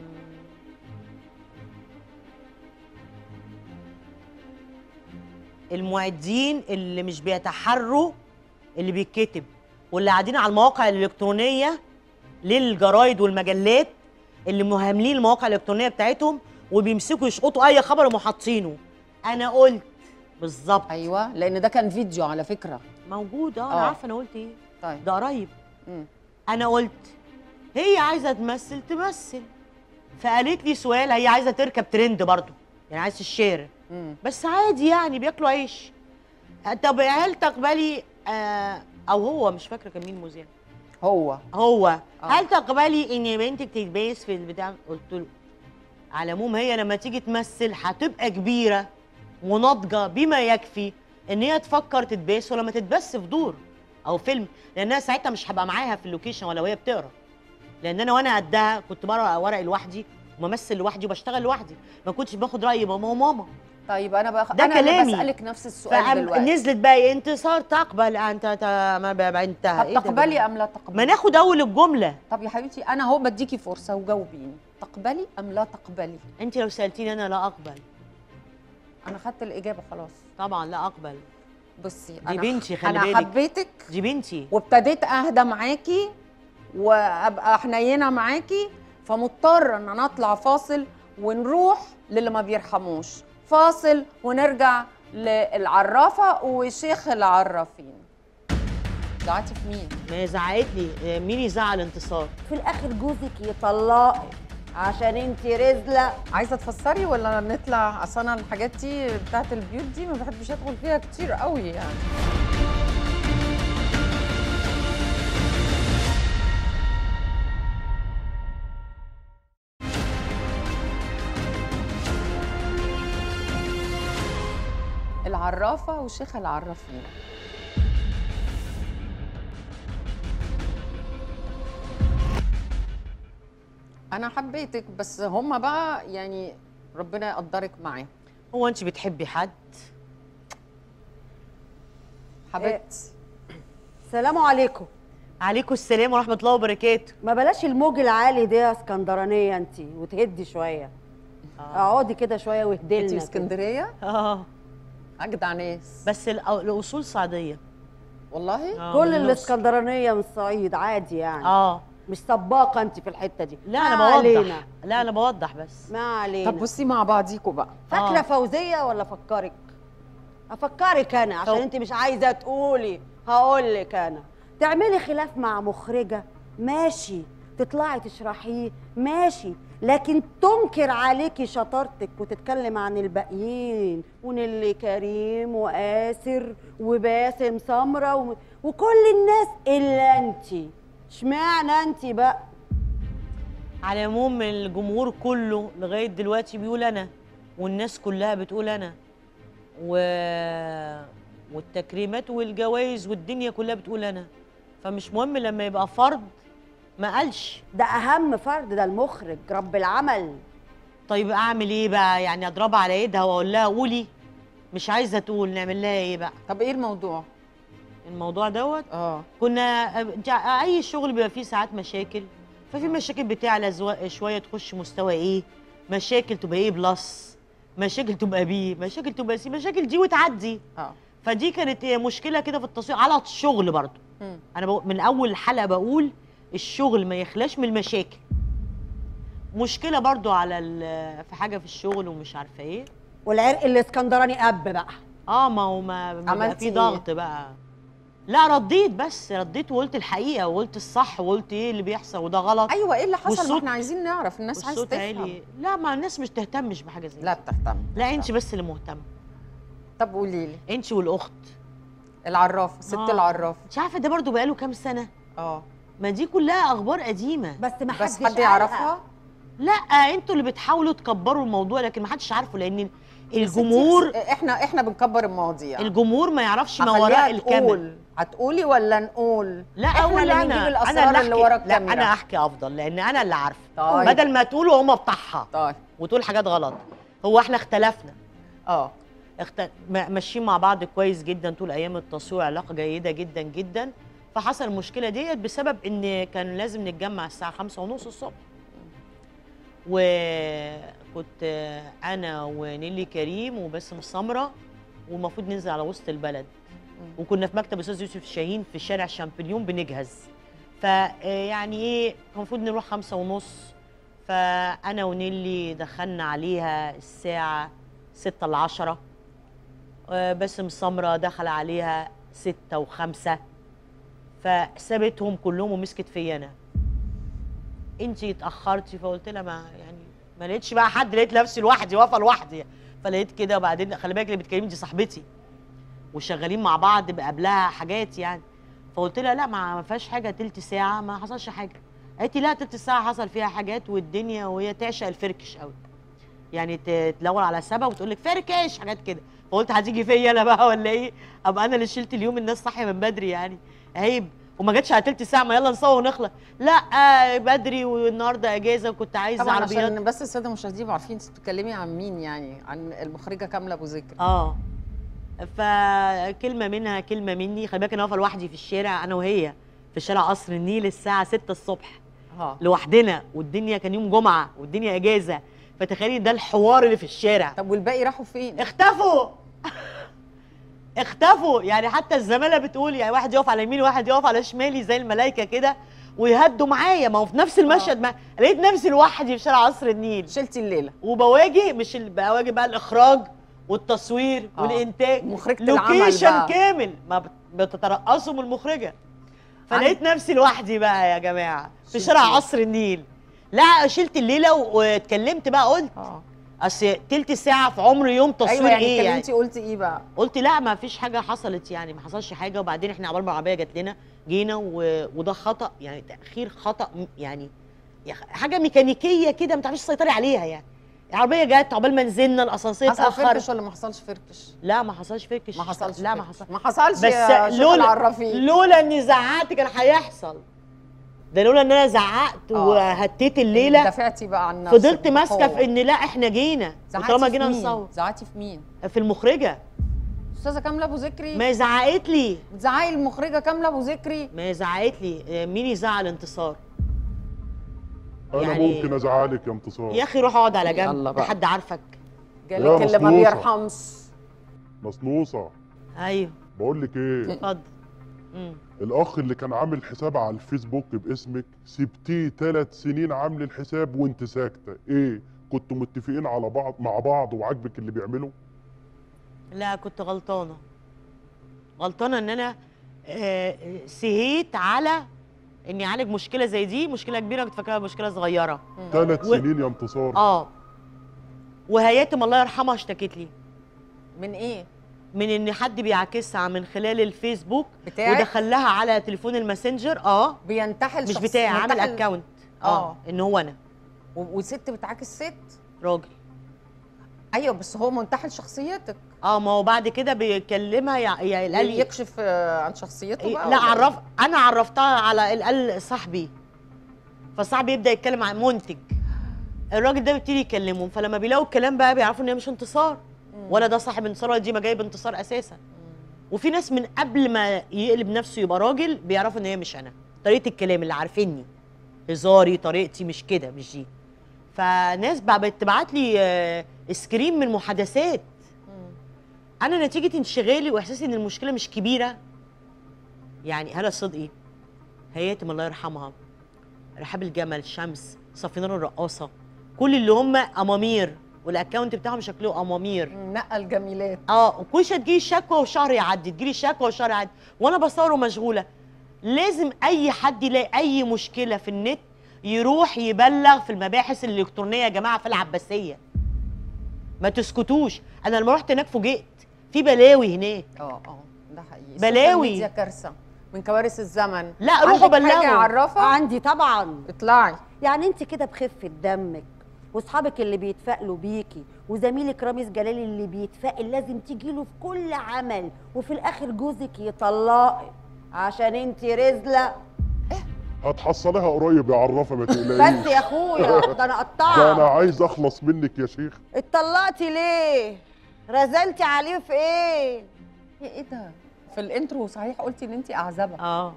المعدين اللي مش بيتحروا اللي بيتكتب واللي قاعدين على المواقع الالكترونيه للجرايد والمجلات اللي مهملين المواقع الالكترونيه بتاعتهم وبيمسكوا يشقطوا اي خبر ومحطينه انا قلت بالظبط ايوه لان ده كان فيديو على فكره موجود اه آه. انا عارفه انا قلت ايه طيب ده قريب مم. انا قلت هي عايزه تمثل تمثل فقالت لي سؤال هي عايزه تركب ترند برضو يعني عايزه الشير مم. بس عادي يعني بياكلوا عيش طب هل تقبلي آه او هو مش فاكره كان مين مذيع هو هو آه. هل تقبلي ان بنتك تتباس في البتاع قلت له على العموم هي لما تيجي تمثل هتبقى كبيره وناضجه بما يكفي ان هي تفكر تتباس ولا ما تتبس في دور او فيلم لانها ساعتها مش هبقى معاها في اللوكيشن ولا وهي بتقرا لان انا وانا قدها كنت بقرا ورقي لوحدي وبمثل لوحدي وبشتغل لوحدي ما كنتش باخد راي ماما وماما طيب انا بقى ده انا اللي كلامي. بسالك نفس السؤال فقام دلوقتي نزلت بقى إيه، انتصار تقبل انت ت- ما ب- انتهى طب إيه ده تقبلي بقى؟ ام لا تقبلي ما ناخد اول الجمله طب يا حبيبتي انا اهو بديكي فرصه وجاوبيني تقبلي ام لا تقبلي انت لو سالتيني انا لا اقبل انا خدت الاجابه خلاص طبعا لا اقبل بصي دي انا بنتي، خلي انا بالك. حبيتك دي بنتي وابتديت اهدى معاكي وابقى حنينه معاكي فمضطر ان انا اطلع فاصل ونروح للي ما بيرحموش فاصل ونرجع للعرافه وشيخ العرافين زعلتي في مين ما هي زعقتني آه، مين يزعل انتصار في الاخر جوزك يطلقك عشان انت رزله عايزه تفسري ولا نطلع اصل انا الحاجات دي بتاعت البيوت دي ما بحبش ادخل فيها كتير قوي يعني العرافه وشيخ العرافين انا حبيتك بس هما بقى يعني ربنا يقدرك معاه هو انت بتحبي حد حبيبتي سلام عليكم عليكم السلام ورحمه الله وبركاته ما بلاش الموج العالي ده يا اسكندرانيه انت وتهدي شويه اقعدي كده شويه واهدي انتي لنا كده. اسكندريه اسكندريه اه اجدع ناس بس الأ- الاصول صعيديه والله آه، كل من النص. الاسكندرانيه من الصعيد عادي يعني اه مش سباقه انت في الحته دي لا انا ما بوضح علينا. لا انا بوضح بس ما علينا طب بصي مع بعضيكوا بقى فاكره آه. فوزيه ولا افكرك افكرك انا عشان طب. انت مش عايزه تقولي هقول لك انا تعملي خلاف مع مخرجه ماشي تطلعي تشرحيه ماشي لكن تنكر عليكي شطارتك وتتكلم عن الباقيين ونيلي كريم وآسر وباسم سمرة و... وكل الناس الا انت اشمعنى انت بقى على العموم الجمهور كله لغايه دلوقتي بيقول انا والناس كلها بتقول انا و... والتكريمات والجوائز والدنيا كلها بتقول انا فمش مهم لما يبقى فرد ما قالش ده اهم فرد ده المخرج رب العمل طيب اعمل ايه بقى يعني اضربها على ايدها واقول لها قولي مش عايزه تقول نعمل لها ايه بقى طب ايه الموضوع الموضوع دوت اه كنا جا- اي شغل بيبقى فيه ساعات مشاكل ففي مشاكل بتعلى زوا- شويه تخش مستوى ايه مشاكل تبقى ايه بلس مشاكل تبقى بي مشاكل تبقى سي مشاكل دي وتعدي اه فدي كانت إيه مشكله كده في التصوير على الشغل برضو مم. انا بقول من اول حلقه بقول الشغل ما يخلاش من المشاكل مشكله برضو على ال- في حاجه في الشغل ومش عارفه ايه والعرق الاسكندراني اب بقى اه ما هو ما بيبقى عملتي في إيه؟ ضغط بقى لا رديت بس رديت وقلت الحقيقه وقلت الصح وقلت ايه اللي بيحصل وده غلط ايوه ايه اللي حصل ما والصوت- احنا عايزين نعرف الناس عايزه والصوت تفهم عالي لا ما الناس مش تهتمش بحاجه زي لا كده. بتهتم لا انت بس اللي مهتمه طب قولي لي انت والاخت العرافه ست آه. العرافه انت عارفه ده برضو بقاله كام سنه اه ما دي كلها اخبار قديمه بس ما بس حدش حد يعرفها لا انتوا اللي بتحاولوا تكبروا الموضوع لكن ما حدش عارفه لان الجمهور ستي- احنا احنا بنكبر المواضيع الجمهور ما يعرفش ما هخليها وراء الكاميرا تقول. هتقولي ولا نقول لا احنا اقول اللي انا بنجيب انا الاسرار اللي اللي أحكي. ورا لا الكاميرا انا احكي افضل لان انا اللي عارفه طيب. بدل ما تقولوا هم بطحها طيب وتقول حاجات غلط هو احنا اختلفنا اه اخت... م- ماشيين مع بعض كويس جدا طول ايام التصوير علاقه جيده جدا جدا فحصل المشكله ديت بسبب ان كان لازم نتجمع الساعه خمسة ونص الصبح وكنت انا ونيلي كريم وباسم سمره والمفروض ننزل على وسط البلد وكنا في مكتب استاذ يوسف شاهين في شارع شامبليون بنجهز فيعني ايه كان المفروض نروح خمسة ونص فانا ونيلي دخلنا عليها الساعه ستة لعشرة آه، باسم سمرة دخل عليها ستة وخمسة فسابتهم كلهم ومسكت فيا انا انتي اتاخرتي فقلت لها ما يعني ما لقيتش بقى حد لقيت نفسي لوحدي واقفه لوحدي فلقيت كده وبعدين خلي بالك اللي بتكلمني دي صاحبتي وشغالين مع بعض بقى قبلها حاجات يعني فقلت لها لا ما ما فيهاش حاجه تلت ساعه ما حصلش حاجه قالت لي لا تلت ساعه حصل فيها حاجات والدنيا وهي تعشق الفركش قوي يعني ت- تدور على سبب وتقول لك فركش حاجات كده فقلت هتيجي فيا انا بقى ولا ايه ابقى انا اللي شلت اليوم الناس صاحيه من بدري يعني عيب وما جاتش على تلت ساعه ما يلا نصور ونخلص لا آه بدري والنهارده اجازه وكنت عايزه طبعا عربيات عشان بس الساده المشاهدين يبقوا عارفين انت بتتكلمي عن مين يعني عن المخرجه كامله ابو ذكر اه فكلمه منها كلمه مني خلي بالك انا واقفه لوحدي في الشارع انا وهي في شارع قصر النيل الساعه 6 الصبح اه لوحدنا والدنيا كان يوم جمعه والدنيا اجازه فتخيلي ده الحوار اللي في الشارع طب والباقي راحوا فين اختفوا اختفوا يعني حتى الزماله بتقول يعني واحد يقف على يميني وواحد يقف على شمالي زي الملايكه كده ويهدوا معايا ما هو في نفس المشهد ما لقيت نفسي لوحدي في شارع قصر النيل شلتي الليله وبواجه مش ال- بواجه بقى الاخراج والتصوير آه. والانتاج مخرجة العمل لوكيشن بقى. كامل ما بت- بتترقصوا من المخرجه فلقيت نفسي لوحدي بقى يا جماعه في شلتي. شارع قصر النيل لا شلت الليله و- واتكلمت بقى قلت اه اصل تلت ساعه في عمر يوم تصوير ايوه يعني ايه يعني اتكلمتي قلتي ايه بقى قلت لا ما فيش حاجه حصلت يعني ما حصلش حاجه وبعدين احنا عبال ما العربيه جات لنا جينا و... وده خطا يعني تاخير خطا م- يعني يا أخ- حاجه ميكانيكيه كده ما تعرفيش تسيطري عليها يعني العربيه جت عقبال ما نزلنا الاسانسير حصل اتاخر فركش ولا ما حصلش فركش لا ما حصلش فركش ما حصلش لا ما فركش. حصل ما حصلش بس يا شيخ لولا العرافين لولا اني زعقت كان هيحصل ده لولا ان انا زعقت آه. وهتيت الليله دفعتي بقى عن نفسك فضلت ماسكه بقوة. في ان لا احنا جينا زعقتي وطالما في جينا مين؟ نصور زعقتي في مين في المخرجه استاذه كامله ابو ذكري ما هي زعقت لي بتزعقي المخرجه كامله ابو ذكري ما هي زعقت لي آه، مين يزعق الانتصار انا يعني- ممكن ازعلك يا انتصار يا اخي روح اقعد على يلا جنب بقى. ده حد عارفك جالك يا اللي ما مصلوصة. بيرحمش مصلوصه ايوه بقول لك ايه اتفضل مم. الاخ اللي كان عامل حساب على الفيسبوك باسمك سبتيه ثلاث سنين عامل الحساب وانت ساكته ايه كنتوا متفقين على بعض مع بعض وعاجبك اللي بيعمله لا كنت غلطانه غلطانه ان انا آه، سهيت على اني اعالج مشكله زي دي مشكله كبيره كنت فاكراها مشكله صغيره ثلاث و- سنين يا انتصار اه وهياتم الله يرحمها اشتكت لي من ايه من ان حد بيعاكسها من خلال الفيسبوك بتاعك؟ ودخل لها على تليفون الماسنجر اه بينتحل مش شخص- بتاعي عامل منتحل- اكونت آه. اه ان هو انا و- وست بتعاكس ست راجل ايوه بس هو منتحل شخصيتك اه ما هو بعد كده بيكلمها يع- يع- قال لي يكشف آه، عن شخصيته إيه، بقى لا ولا إيه؟ عرف انا عرفتها على قال صاحبي فصاحبي يبدا يتكلم عن منتج الراجل ده بيبتدي يكلمهم فلما بيلاقوا الكلام بقى بيعرفوا ان هي مش انتصار ولا ده صاحب انتصار ولا دي ما جايب انتصار اساسا وفي ناس من قبل ما يقلب نفسه يبقى راجل بيعرفوا ان هي مش انا طريقه الكلام اللي عارفيني هزاري طريقتي مش كده مش دي فناس بقى بتبعت لي آه، سكرين من محادثات انا نتيجه انشغالي واحساسي ان المشكله مش كبيره يعني هلا صدقي هياتم الله يرحمها رحاب الجمل شمس صفينار الرقاصه كل اللي هم امامير والاكونت بتاعهم شكله امامير نقل جميلات اه وكل شويه تجيلي شكوى وشهر يعدي تجيلي شكوى وشهر يعدي وانا بصور ومشغوله لازم اي حد يلاقي اي مشكله في النت يروح يبلغ في المباحث الالكترونيه يا جماعه في العباسيه ما تسكتوش انا لما رحت هناك فوجئت في بلاوي هناك اه اه ده حقيقي بلاوي. السوشيال ميديا كارثه من كوارث الزمن لا، روحوا عندك بلغوا. حاجه اعرفها عندي طبعا اطلعي يعني انت كده بخفه دمك واصحابك اللي بيتفائلوا بيكي وزميلك رامز جلال اللي بيتفائل لازم تيجي له في كل عمل وفي الاخر جوزك يطلقك عشان انت رزله هتحصليها قريب يا عرافه ما تقلقيش بس يا اخويا ده انا ده انا قطعت عايز اخلص منك يا شيخ اتطلقتي ليه رزلتي عليه في ايه ايه ايه ده في الانترو صحيح قلتي ان انت اعزبه اه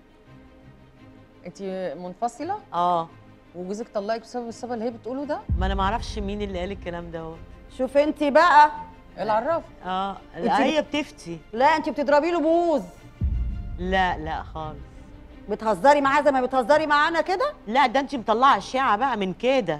انت منفصله اه وجوزك طلقك بسبب السبب اللي هي بتقوله ده ما انا ما اعرفش مين اللي قال الكلام ده شوف انت بقى العراف اه انت لا هي بت- بتفتي لا انت بتضربي له بوز لا لا خالص بتهزري معاه زي ما بتهزري معانا كده لا ده انت مطلعه اشاعه بقى من كده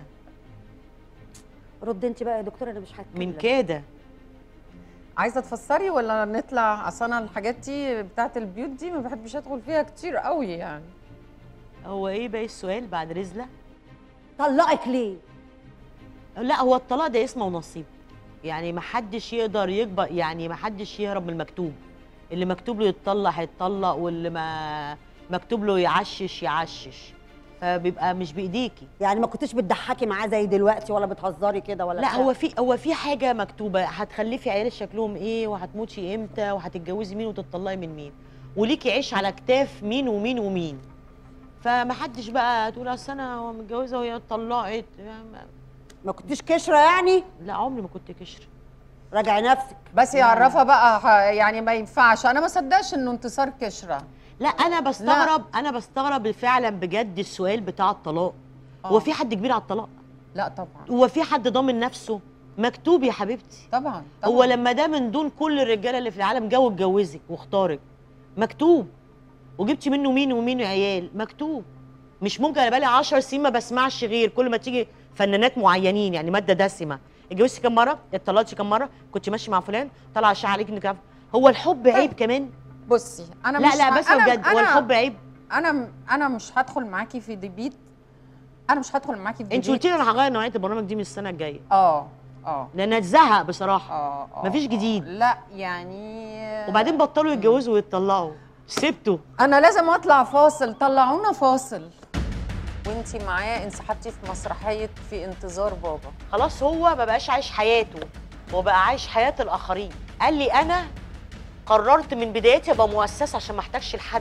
رد انت بقى يا دكتوره انا مش هتكلم من كده عايزه تفسري ولا نطلع اصل انا الحاجات دي بتاعت البيوت دي ما بحبش ادخل فيها كتير قوي يعني هو ايه باقي السؤال بعد رزله طلقك ليه لا هو الطلاق ده اسمه ونصيب يعني ما حدش يقدر يكبر يعني ما حدش يهرب من المكتوب اللي مكتوب له يتطلق هيتطلق واللي ما مكتوب له يعشش يعشش فبيبقى مش بايديكي يعني ما كنتش بتضحكي معاه زي دلوقتي ولا بتهزري كده ولا لا بتاع؟ هو في هو في حاجه مكتوبه هتخلفي عيال شكلهم ايه وهتموتي امتى وهتتجوزي مين وتطلقي من مين وليكي عيش على كتاف مين ومين ومين فما حدش بقى تقول اصل انا هو متجوزه وهي اتطلقت ما كنتش كشره يعني لا عمري ما كنت كشره راجعي نفسك بس يعرفها بقى ح- يعني ما ينفعش انا ما صدقش انه انتصار كشره لا انا بستغرب انا بستغرب فعلا بجد السؤال بتاع الطلاق هو في حد كبير على الطلاق لا طبعا هو في حد ضامن نفسه مكتوب يا حبيبتي طبعا هو لما ده من دون كل الرجاله اللي في العالم جو اتجوزك واختارك مكتوب وجبتي منه مين ومين عيال مكتوب مش ممكن انا بقالي 10 سنين ما بسمعش غير كل ما تيجي فنانات معينين يعني ماده دسمه اتجوزتي كام مره اتطلقتي كام مره كنت ماشي مع فلان طلع اشاعه عليك انك عارفة. هو الحب عيب كمان بصي انا لا مش لا ه- بس أنا- بجد هو أنا- الحب عيب انا انا مش هدخل معاكي في ديبيت انا مش هدخل معاكي في ديبيت انت قلتي لي انا هغير نوعيه البرنامج دي من السنه الجايه اه اه لان اتزهق بصراحه اه اه مفيش جديد لا يعني وبعدين بطلوا يتجوزوا ويتطلقوا سبتوا انا لازم اطلع فاصل طلعونا فاصل وانتي معايا انسحبتي في مسرحيه في انتظار بابا خلاص هو ما بقاش عايش حياته هو بقى عايش حياه الاخرين قال لي انا قررت من بدايتي ابقى مؤسسه عشان ما احتاجش لحد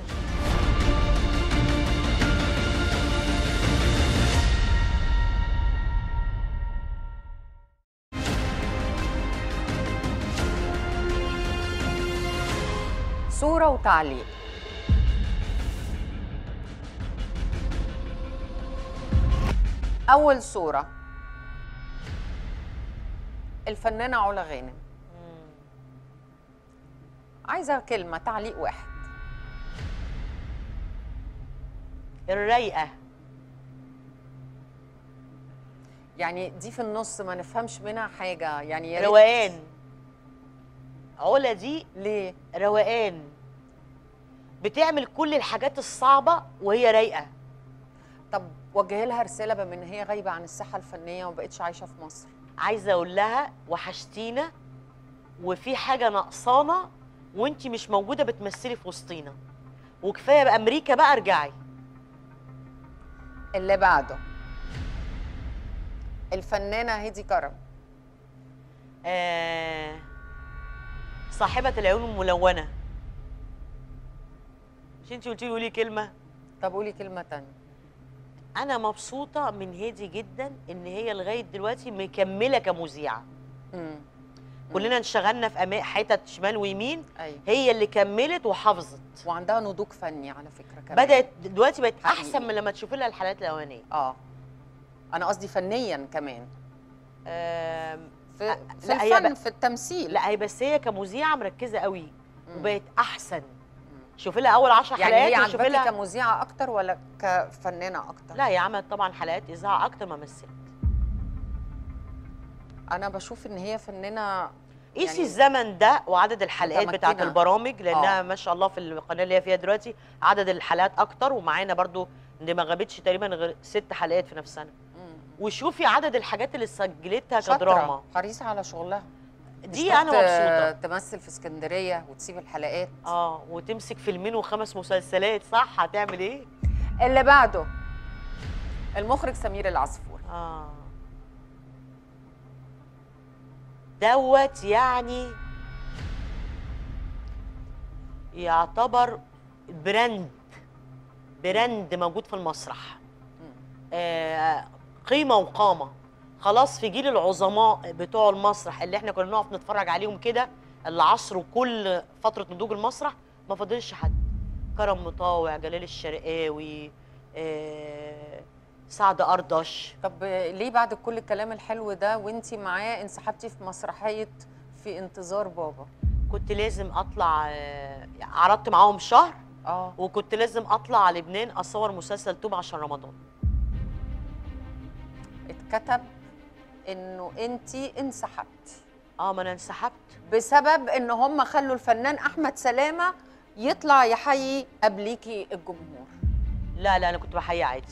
صوره وتعليق اول صوره الفنانه علا غانم عايزه كلمه تعليق واحد الرايقه يعني دي في النص ما نفهمش منها حاجه يعني يا ريت- روقان علا دي ليه روقان بتعمل كل الحاجات الصعبه وهي رايقه طب وجهي لها رساله بما ان هي غايبه عن الساحه الفنيه وما بقتش عايشه في مصر عايزه اقول لها وحشتينا وفي حاجه ناقصانا وانت مش موجوده بتمثلي في وسطينا وكفايه بقى امريكا بقى ارجعي اللي بعده الفنانه هدي كرم آه صاحبه العيون الملونه مش انت قلتي لي قولي كلمه طب قولي كلمه تانية انا مبسوطه من هدي جدا ان هي لغايه دلوقتي مكمله كمذيعه امم كلنا انشغلنا في أما- حتت شمال ويمين ايوه هي اللي كملت وحافظت وعندها نضوج فني على فكره كمان بدات دلوقتي بقت حقيقي. احسن من لما تشوفي لها الحلقات الاولانيه اه انا قصدي فنيا كمان آم، في, أ- في لا، هي الفن بقى- في التمثيل لا هي بس هي كمذيعه مركزه قوي مم. وبقت احسن شوفي لها اول 10 يعني هي حلقات وشوفي عجباكي لها كمذيعه اكتر ولا كفنانه اكتر لا هي عملت طبعا حلقات اذاعه اكتر ما مثلت انا بشوف ان هي فنانه قيسي يعني- الزمن ده وعدد الحلقات بتاعت متمكنة. البرامج لانها آه. ما شاء الله في القناه اللي هي فيها دلوقتي عدد الحلقات اكتر ومعانا برضو دي ما غابتش تقريبا غير ست حلقات في نفس سنه مم. وشوفي عدد الحاجات اللي سجلتها شاطرة، كدراما حريصه على شغلها دي مش انا بت- مبسوطه تمثل في اسكندريه وتسيب الحلقات اه وتمسك فيلمين وخمس مسلسلات صح هتعمل ايه اللي بعده المخرج سمير العصفور اه دوت يعني يعتبر براند براند موجود في المسرح آه قيمه وقامه خلاص في جيل العظماء بتوع المسرح اللي احنا كنا نقف نتفرج عليهم كده اللي عصروا كل فتره نضوج المسرح ما فاضلش حد كرم مطاوع جلال الشرقاوي آه سعد اردش طب ليه بعد كل الكلام الحلو ده وانتي معاه انسحبتي في مسرحيه في انتظار بابا كنت لازم اطلع آه، عرضت معاهم شهر اه وكنت لازم اطلع على لبنان اصور مسلسل توب عشان رمضان اتكتب انه انتي انسحبتي اه ما انا انسحبت بسبب ان هم خلوا الفنان احمد سلامه يطلع يحيي قبليكي الجمهور لا لا انا كنت بحيي عادي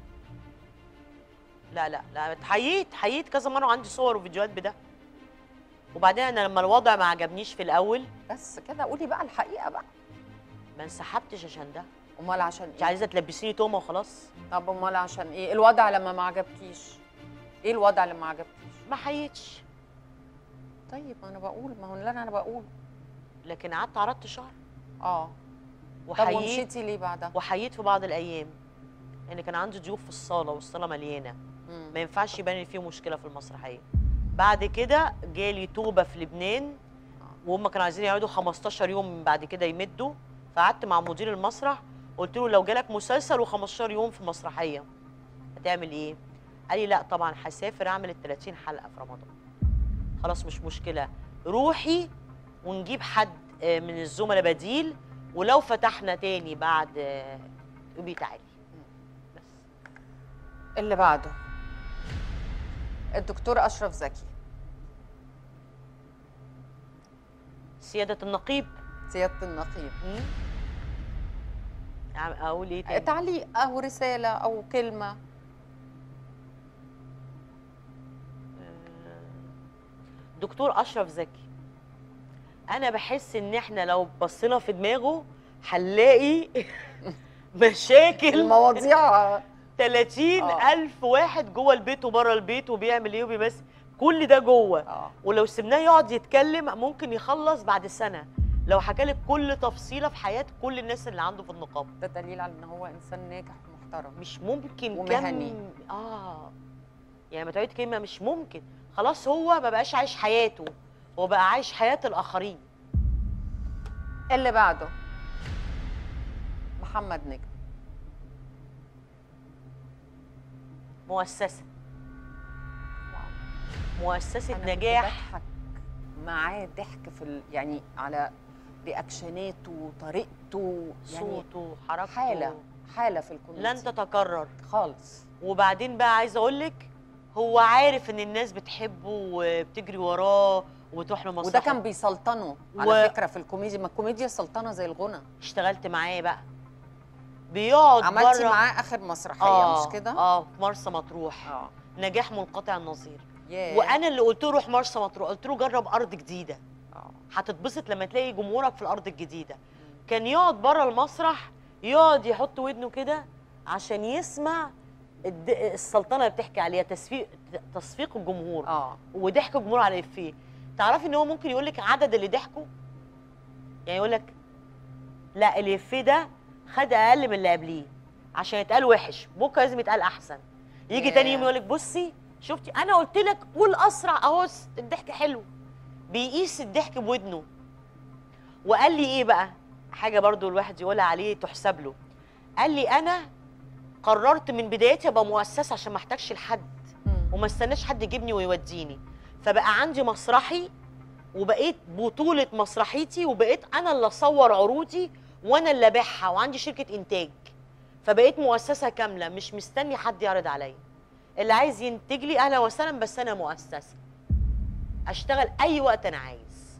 لا لا لا حييت حييت كذا مره وعندي صور وفيديوهات بده وبعدين انا لما الوضع ما عجبنيش في الاول بس كده قولي بقى الحقيقه بقى ما انسحبتش عشان ده امال عشان انت ايه عايزه تلبسيني تومه وخلاص طب امال عشان ايه الوضع لما ما عجبكيش ايه الوضع اللي ما عجبكيش ما حييتش طيب ما انا بقول ما هو اللي انا بقول لكن قعدت عرضت شهر اه طب وحييت ومشيتي ليه بعدها وحييت في بعض الايام لان كان عندي ضيوف في الصاله والصاله مليانه مم. ما ينفعش يبان ان في مشكله في المسرحيه بعد كده جالي توبه في لبنان وهم كانوا عايزين يقعدوا 15 يوم من بعد كده يمدوا فقعدت مع مدير المسرح قلت له لو جالك مسلسل و15 يوم في مسرحيه هتعمل ايه قال لي لا طبعا هسافر اعمل ال 30 حلقه في رمضان خلاص مش مشكله روحي ونجيب حد آه، من الزملاء بديل ولو فتحنا تاني بعد آه، يبقي تعالي بس اللي بعده الدكتور اشرف زكي سياده النقيب سياده النقيب مم. أعم- اقول ايه تاني تعليق او رساله او كلمه دكتور اشرف زكي انا بحس ان احنا لو بصينا في دماغه هنلاقي مشاكل المواضيع 30 آه. ألف واحد جوه البيت وبره البيت وبيعمل ايه وبيمثل كل ده جوه اه ولو سيبناه يقعد يتكلم ممكن يخلص بعد سنه لو حكالك كل تفصيله في حياه كل الناس اللي عنده في النقابه ده دليل على ان هو انسان ناجح ومحترم مش ممكن ومهني. كم اه يعني ما تعيد كلمه مش ممكن خلاص هو ما بقاش عايش حياته هو بقى عايش حياه الاخرين اللي بعده محمد نجم مؤسسه مؤسسه أنا كنت نجاح بضحك معاه ضحك في ال... يعني على رياكشناته وطريقته يعني صوته حركته حاله حاله في الكوميديا لن تتكرر خالص وبعدين بقى عايزه اقول لك هو عارف ان الناس بتحبه وبتجري وراه وبتروح لمسرح وده كان بيسلطنه على و- فكره في الكوميديا ما الكوميديا سلطنه زي الغنى اشتغلت معاه بقى بيقعد عملتي بره معاه اخر مسرحيه اه مش كده اه في مرسى مطروح اه نجاح منقطع النظير ياه. وانا اللي قلت له روح مرسى مطروح قلت له جرب ارض جديده اه هتتبسط لما تلاقي جمهورك في الارض الجديده كان يقعد بره المسرح يقعد يحط ودنه كده عشان يسمع الد- السلطنه اللي بتحكي عليها تصفيق تصفيق الجمهور اه وضحك الجمهور على الافيه تعرفي ان هو ممكن يقول لك عدد اللي ضحكوا يعني يقول لك لا الافيه ده خد اقل من اللي قبليه عشان يتقال وحش بكره لازم يتقال احسن يجي ياه. تاني يوم يقول لك بصي شفتي انا قلت لك قول اسرع اهو س- الضحك حلو بيقيس الضحك بودنه وقال لي ايه بقى حاجه برضو الواحد يقولها عليه تحسب له قال لي انا قررت من بدايتي ابقى مؤسسه عشان ما احتاجش لحد وما استناش حد يجيبني ويوديني فبقى عندي مسرحي وبقيت بطولة مسرحيتي وبقيت أنا اللي أصور عروضي وأنا اللي أبيعها وعندي شركة إنتاج فبقيت مؤسسة كاملة مش مستني حد يعرض عليا اللي عايز ينتج لي أهلا وسهلا بس أنا مؤسسة أشتغل أي وقت أنا عايز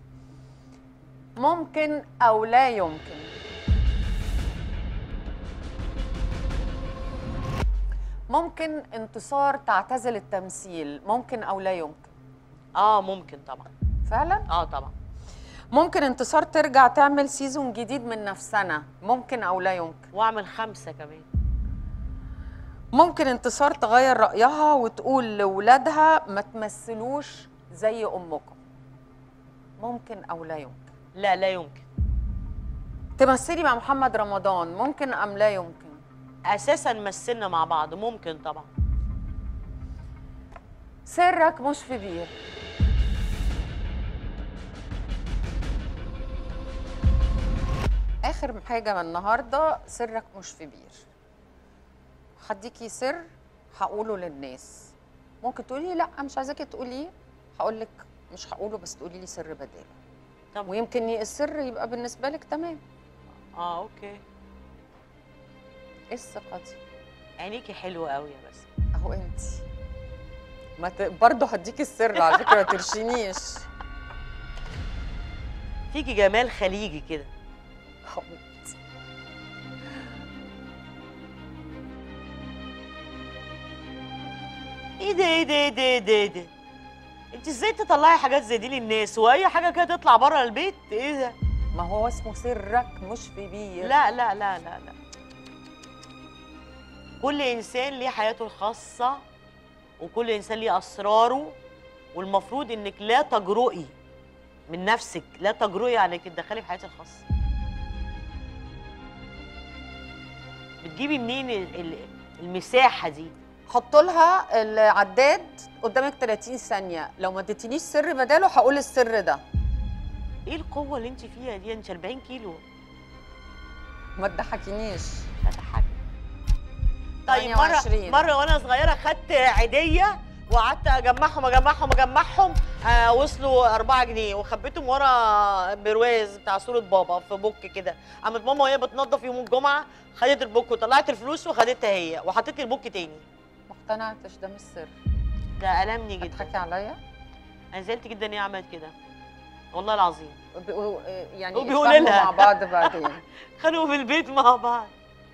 ممكن او لا يمكن ممكن انتصار تعتزل التمثيل ممكن او لا يمكن آه ممكن طبعا فعلا آه طبعا ممكن انتصار ترجع تعمل سيزون جديد من نفسنا ممكن او لا يمكن وأعمل خمسة كمان ممكن انتصار تغير رأيها وتقول لولادها ما تمثلوش زي أمكم ممكن أو لا يمكن لا لا يمكن تمثلي مع محمد رمضان ممكن أم لا يمكن أساسا مثلنا مع بعض ممكن طبعا سرك مش في بير آخر حاجة من النهاردة سرك مش في بير هديكي سر هقوله للناس ممكن تقولي لا مش عايزاكي تقوليه هقول لك مش هقوله بس تقولي لي سر بداله طب. ويمكن السر يبقى بالنسبة لك تمام آه أوكي ايه الثقة دي؟ عينيكي حلوة قوي يا بس اهو انت ما ت... برضه هديكي السر على فكرة ما ترشينيش فيكي جمال خليجي كده ايه ده ايه ده ايه ده ايه ده ايه ده انت ازاي تطلعي حاجات زي دي للناس واي حاجه كده تطلع بره البيت ايه ده ما هو اسمه سرك مش في بير لا لا لا لا لا كل انسان ليه حياته الخاصه وكل انسان ليه اسراره والمفروض انك لا تجرؤي من نفسك لا تجرؤي على انك تدخلي في حياتي الخاصه بتجيبي منين ال- ال- المساحه دي حط لها العداد قدامك 30 ثانية لو ما اديتنيش سر بداله هقول السر ده ايه القوه اللي انت فيها دي انت 40 كيلو ما تضحكينيش هضحكك طيب مره 28. مره وانا صغيره خدت عيديه وقعدت اجمعهم اجمعهم اجمعهم آه وصلوا 4 جنيه وخبيتهم ورا برواز بتاع صوره بابا في بوك كده قامت ماما وهي بتنظف يوم الجمعه خدت البوك وطلعت الفلوس وخدتها هي وحطيت لي البوك تاني ما اقتنعتش ده مش سر ده ألمني جدا بتضحكي عليا انا زعلت جدا ان هي عملت كده والله العظيم وب- يعني وبيقول اتفاهموا لها. مع بعض بعدين كانوا في البيت مع بعض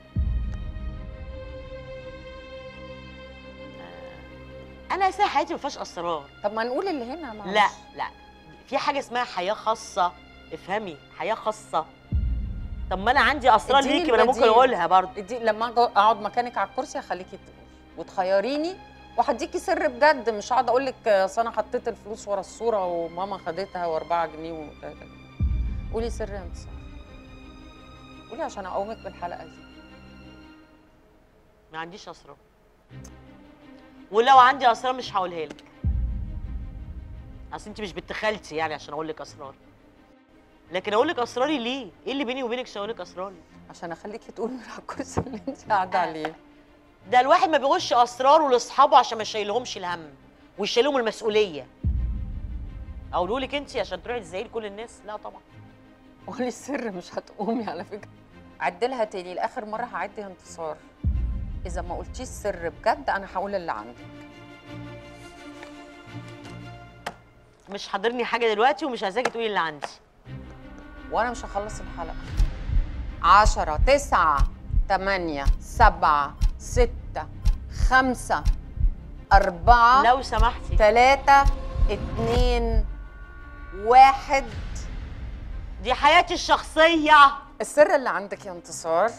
آه، انا اساسا حياتي ما فيهاش اسرار طب ما نقول اللي هنا معلش لا لا في حاجه اسمها حياه خاصه افهمي حياه خاصه طب ما انا عندي اسرار اديني ليكي ما انا ممكن البديل. اقولها برضه دي لما أجي اقعد مكانك على الكرسي هخليكي تقولي وتخيريني وهديكي سر بجد مش هقعد اقول لك اصل انا حطيت الفلوس ورا الصوره وماما خدتها و4 جنيه و قولي سر يا انتصار قولي عشان اقومك بالحلقه دي ما عنديش اسرار ولو عندي اسرار مش هقولها لك اصل انت مش بنت خالتي يعني عشان اقول لك اسرار لكن اقول لك اسراري ليه ايه اللي بيني وبينك عشان اقول لك اسراري عشان اخليكي تقولي من على الكرسي اللي انت قاعده عليه ده الواحد ما بيقولش اسراره لاصحابه عشان ما يشيلهمش الهم ويشيلهم المسؤوليه اقوله لك انت عشان تروحي تزعلي كل الناس لا طبعا قولي السر مش هتقومي على فكره عدلها تاني لاخر مره هعد يا انتصار اذا ما قلتيش السر بجد انا هقول اللي عندك مش حاضرني حاجه دلوقتي ومش عايزاكي تقولي اللي عندي وانا مش هخلص الحلقه عشرة تسعة تمانية سبعة ستة خمسة أربعة لو سمحتي تلاتة اتنين واحد دي حياتي الشخصيه السر اللي عندك يا انتصار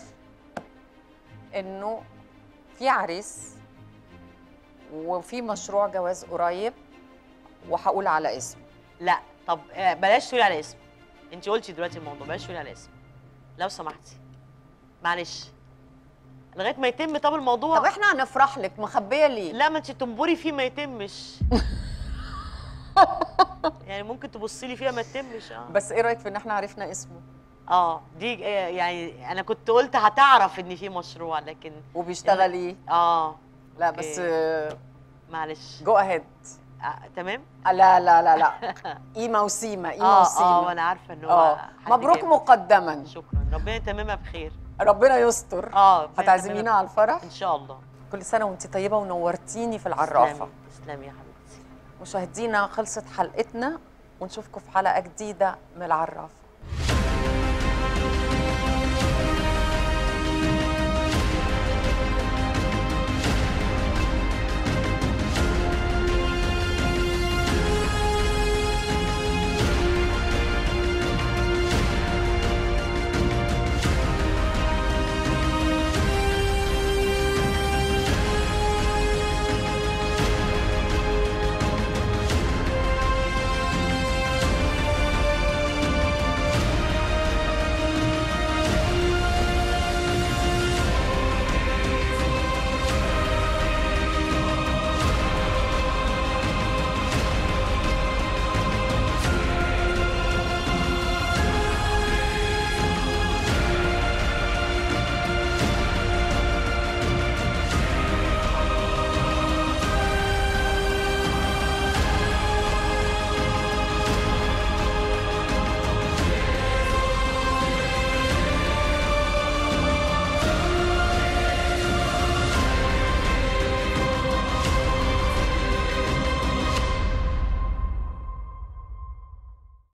انه في عريس وفي مشروع جواز قريب وهقول على اسم لا طب آه، بلاش تقولي على اسم انت قلتي دلوقتي الموضوع بلاش تقولي على اسم لو سمحتي معلش لغايه ما يتم طب الموضوع طب احنا هنفرح لك مخبيه ليه لا ما انت تنبري فيه ما يتمش يعني ممكن تبصي لي فيها ما تتمش اه بس ايه رايك في ان احنا عرفنا اسمه اه دي آه، يعني انا كنت قلت هتعرف ان في مشروع لكن وبيشتغل ايه اه لا أوكي. بس معلش جو اهيد آه، تمام لا لا لا لا قيمه وسيمه قيمه اه وسيمه اه وانا عارفه ان هو اه حد مبروك جامد. مقدما شكرا ربنا يتممها بخير ربنا يستر اه ربنا هتعزمينا يتممها على الفرح ان شاء الله كل سنه وانت طيبه ونورتيني في العرافه تسلمي تسلمي يا حبيبتي مشاهدينا خلصت حلقتنا ونشوفكم في حلقه جديده من العراف